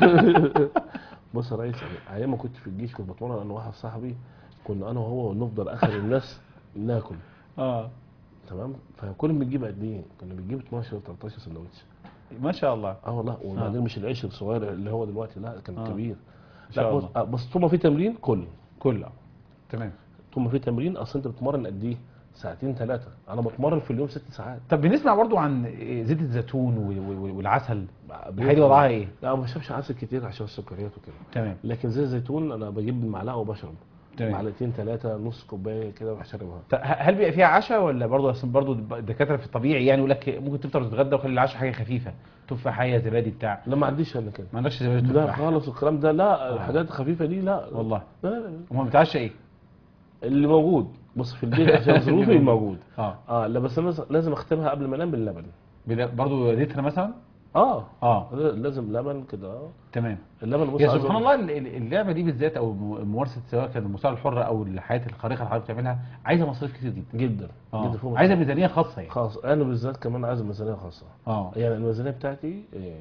بص يا ريس أنا ايام ما كنت في الجيش كنت بتمرن انا واحد صاحبي كنا انا وهو نفضل اخر الناس ناكل اه تمام فكنا بنجيب قد ايه؟ كنا بنجيب 12 13 سندوتش ما شاء الله اه والله وبعدين مش العيش الصغير اللي هو دلوقتي لا كان آه. كبير شاء لا بص, الله. آه، بس طول ما في تمرين كل كله تمام طول ما في تمرين اصل انت بتتمرن قد ايه؟ ساعتين ثلاثه انا بتمرن في اليوم ست ساعات طب بنسمع برضو عن زيت الزيتون و- و- والعسل الحاجه دي وضعها ايه لا ما بشربش عسل كتير عشان السكريات وكده تمام لكن زي الزيتون انا بجيب معلقه وبشرب تمام معلقتين ثلاثه نص كوبايه كده وبشربها طب ه- هل بيبقى فيها عشاء ولا برضه اصل برضه الدكاتره في الطبيعي يعني يقول لك ممكن تفطر وتتغدى وخلي العشاء حاجه خفيفه تفاحيه زبادي بتاع لا ما عنديش انا كده ما عندكش زبادي لا تفاح خالص الكلام ده لا الحاجات الخفيفه دي لا والله لا لا لا. امال بتعشى ايه اللي موجود بص في البيت عشان ظروفي موجود اه اه لا بس انا لازم اختمها قبل ما انام باللبن بلا- برضه لتر مثلا اه اه لازم لبن كده اه تمام اللبن بص يا عايز سبحان أقول- الله ال- ال- اللعبه دي بالذات او م- ممارسه سواء كان المساعده الحره او الحياه الخارقه اللي حضرتك بتعملها عايزه مصاريف كتير جدا جدا اه جدا فوق عايزه ميزانيه خاصه يعني خاص انا بالذات كمان عايز ميزانيه خاصه اه يعني الميزانيه بتاعتي إيه،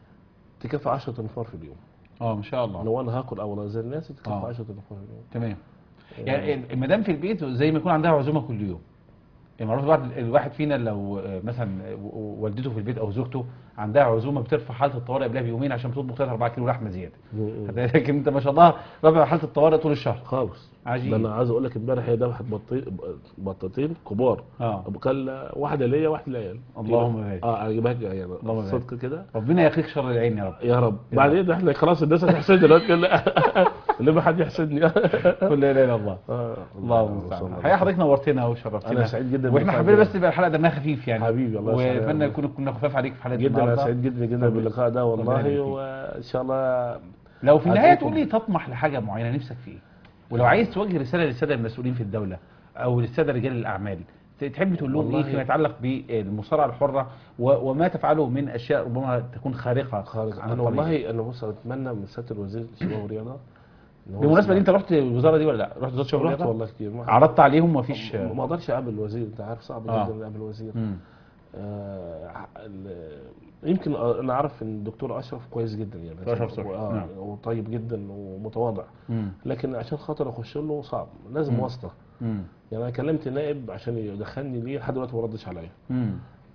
تكفي 10 تنفار في اليوم اه ما شاء الله لو انا هاكل او زي الناس تكفي آه. 10 تنفار في اليوم تمام يعني المدام في البيت زي ما يكون عندها عزومه كل يوم يعني مرات الواحد, الواحد فينا لو آه، مثلا و- والدته في البيت او زوجته عندها عزومه بترفع حاله الطوارئ قبلها بيومين عشان بتطبخ 3 4 كيلو لحمه زياده م- م. لكن انت ما شاء الله رافع حاله الطوارئ طول الشهر خالص عجيب. ده انا عايز اقول لك امبارح هي ذبحت بطي- بطتين كبار اه كان واحده ليا واحده للعيال اللهم بارك. اه اجيبها يعني اللهم بارك. صدق كده ربنا يقيك شر العين يا رب يا رب يا بعدين احنا خلاص الناس هتحسدني دلوقتي لا اللي ما حد يحسدني كل لا اله الا الله آه، اللهم صلى المستعان الله الحقيقه حضرتك نورتنا وشرفتنا أنا سعيد جدا واحنا باللقاء حبينا ده. بس يبقى الحلقه دمها خفيف يعني حبيبي، الله يسعدك. واتمنى يكون كنا خفاف عليك في حلقه جدا انا النهارده سعيد جدا جدا ربنا- باللقاء ده ربنا يبارك والله فيك. وان شاء الله لو في النهايه أدعوكم. تقول لي تطمح لحاجه معينه نفسك في ايه ولو عايز توجه رساله للساده المسؤولين في الدوله او للساده رجال الاعمال ت- تحب تقول لهم ايه والله- فيما يتعلق بالمصارعه الحره و- وما تفعله من اشياء ربما تكون خارقه خالص عن انا الطبيعي؟ والله انا بص اتمنى من سياده الوزير الشباب والرياضه إن هو بالمناسبه دي يسمع- انت رحت الوزاره دي ولا لا رحت وزاره الشباب رحت والرياضة؟ والله كتير ما- عرضت عليهم مفيش ما اقدرش اقابل الوزير انت عارف صعب آه. جدا اقابل الوزير مم. آه ال- يمكن انا عارف ان الدكتور اشرف كويس جدا يعني دكتور أشرف صبحي، آه، نعم. وطيب جدا ومتواضع مم. لكن عشان خاطر اخش له صعب لازم مم. واسطه مم. يعني انا كلمت نائب عشان يدخلني ليه لحد دلوقتي ما ردش عليا مم.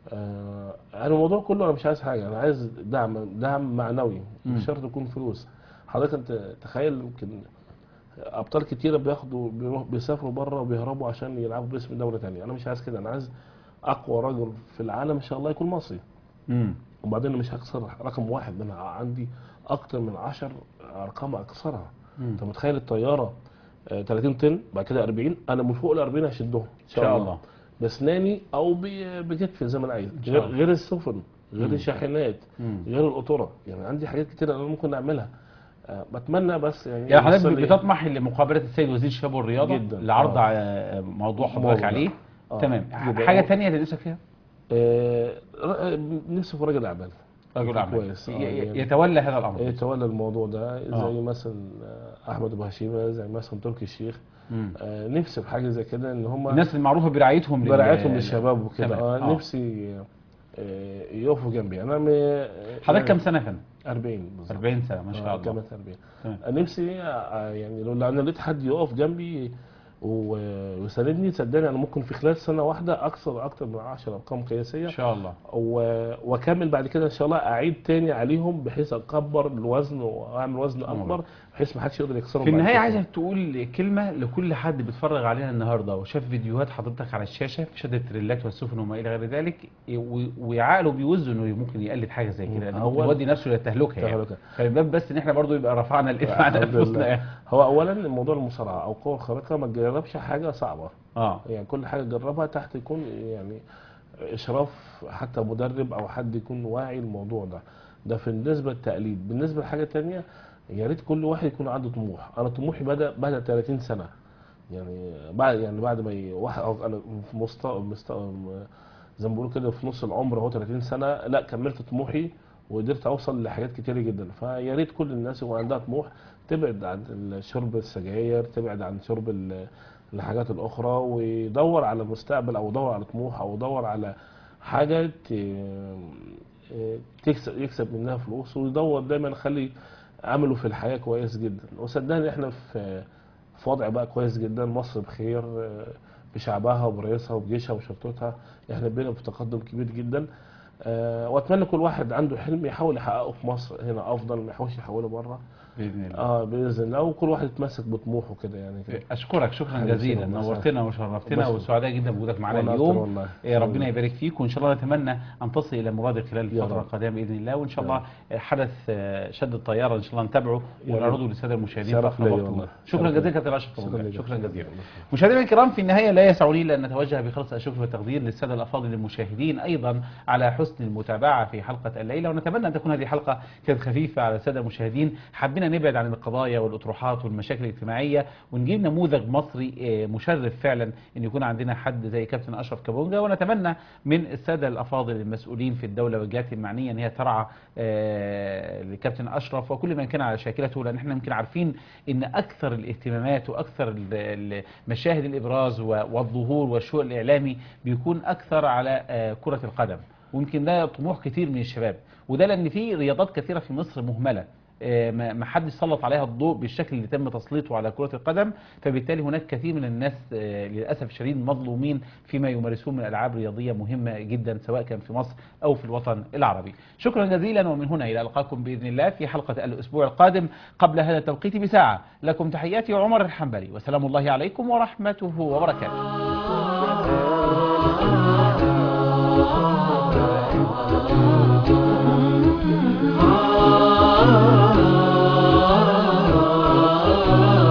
آه انا الموضوع كله انا مش عايز حاجه انا عايز دعم دعم معنوي مم. مش شرط يكون فلوس حضرتك انت تخيل يمكن ابطال كتيره بياخدوا بيروح بيسافروا بره وبيهربوا عشان يلعبوا باسم دوله تانية انا مش عايز كده انا عايز اقوى رجل في العالم ان شاء الله يكون مصري مم. وبعدين أنا مش هكسر رقم واحد انا عندي اكتر من 10 ارقام اكسرها مم. انت متخيل الطياره آه، 30 طن بعد كده 40 انا من فوق ال 40 هشدهم ان شاء الله. باسناني او ب- بكتفي زي ما انا عايز شاء غير, الله. غير السفن غير مم. الشاحنات مم. غير القطوره يعني عندي حاجات كتير انا ممكن اعملها آه، بتمنى بس يعني يعني حضرتك يوصل لي- بتطمح لمقابله السيد وزير الشباب والرياضه جداً. لعرض آه. آه، موضوع حضرتك موضوع. عليه آه. تمام جداً. حاجه تانية تدرسك فيها آه، ر- نفسي في راجل اعمال رجل اعمال كويس، آه، ي- ي- يعني- يتولى هذا الامر يتولى الموضوع ده آه. زي مثلا آه، احمد ابو هشيمه زي مثلا تركي الشيخ مم. آه، نفسي في حاجه زي كده ان هم الناس المعروفه برعايتهم لل- برعايتهم للشباب وكده تمام. اه آه. نفسي آه، يقفوا جنبي انا م- حضرتك كم سنه يا فندم 40 بالظبط 40 سنه ما شاء الله كمان 40 تمام. نفسي آه، يعني لو انا لقيت حد يقف جنبي و- ويساندني صدقني انا ممكن في خلال سنه واحده اكسر اكتر من 10 ارقام قياسيه ان شاء الله و- واكمل بعد كده ان شاء الله اعيد تاني عليهم بحيث اكبر الوزن واعمل وزن اكبر بحيث ما حدش يقدر يكسره في بعد النهايه كده. عايزك تقول كلمه لكل حد بيتفرج علينا النهارده وشاف فيديوهات حضرتك على الشاشه في شد التريلات والسفن وما الى غير ذلك و- وعقله بيوز انه ممكن يقلد حاجه زي كده لانه ممكن أول- يودي نفسه للتهلكه يعني تهلكة. فالباب بس ان احنا برضو يبقى رفعنا الاثم عن الحمد انفسنا لله. يعني. هو اولا موضوع المصارعه او قوه خارقه ما تجربش حاجه صعبه اه يعني كل حاجه جربها تحت يكون يعني اشراف حتى مدرب او حد يكون واعي الموضوع ده ده في بالنسبه للتقليد بالنسبه لحاجه تانية يا ريت كل واحد يكون عنده طموح انا طموحي بدا بدا 30 سنه يعني بعد يعني بعد ما ي- واحد أو انا في مست مست زي ما بيقولوا كده في نص العمر اهو 30 سنه لا كملت طموحي وقدرت اوصل لحاجات كتيره جدا فيا ريت كل الناس يكون عندها طموح تبعد عن شرب السجاير تبعد عن شرب ال- الحاجات الاخرى ويدور على مستقبل او يدور على طموح او يدور على حاجه ت- تكسب يكسب منها فلوس ويدور دايما يخلي عمله في الحياه كويس جدا وصدقني احنا في في وضع بقى كويس جدا مصر بخير آه، بشعبها وبرئيسها وبجيشها وشرطتها احنا بينا في تقدم كبير جدا آه، واتمنى كل واحد عنده حلم يحاول يحققه في مصر هنا افضل ما يحاولش يحوله بره باذن الله اه باذن الله وكل واحد يتمسك بطموحه كده يعني كده اشكرك شكرا حبيبي جزيلا سلام. نورتنا وشرفتنا الله وسعداء جدا بوجودك معنا وأنا أكتر اليوم والله. إيه ربنا يبارك فيك وان شاء الله نتمنى ان تصل الى مرادك خلال يا الفتره رب. القادمه باذن الله وان شاء يا الله حدث آه، شد الطياره ان شاء الله نتابعه يا ونعرضه رب. للساده المشاهدين شرف في أقرب ليا وقت. والله. شكرا شرف جزيلا ليا. كابتن اشرف شكرا طبعا. جزيلا. شكرا جزيلا مشاهدينا الكرام في النهايه لا يسعني الا ان اتوجه بخلص الشكر والتقدير للساده الافاضل المشاهدين ايضا على حسن المتابعه في حلقه الليله ونتمنى ان تكون هذه الحلقه كانت خفيفه على الساده المشاهدين حبينا نبعد عن القضايا والاطروحات والمشاكل الاجتماعيه ونجيب نموذج مصري آه، مشرف فعلا ان يكون عندنا حد زي كابتن اشرف كابونجا ونتمنى من الساده الافاضل المسؤولين في الدوله والجهات المعنيه ان هي ترعى آه، لكابتن اشرف وكل من كان على شاكلته لان احنا يمكن عارفين ان اكثر الاهتمامات واكثر ال- ال- مشاهد الابراز و- والظهور والشوق الاعلامي بيكون اكثر على آه، كره القدم ويمكن ده طموح كتير من الشباب وده لان في رياضات كثيره في مصر مهمله آه، ما ما حدش سلط عليها الضوء بالشكل اللي تم تسليطه على كرة القدم فبالتالي هناك كثير من الناس آه، للأسف الشديد مظلومين فيما يمارسون من ألعاب رياضية مهمة جدا سواء كان في مصر أو في الوطن العربي شكرا جزيلا ومن هنا إلى ألقاكم بإذن الله في حلقة الأسبوع القادم قبل هذا التوقيت بساعة لكم تحياتي عمر الحنبلي وسلام الله عليكم ورحمته وبركاته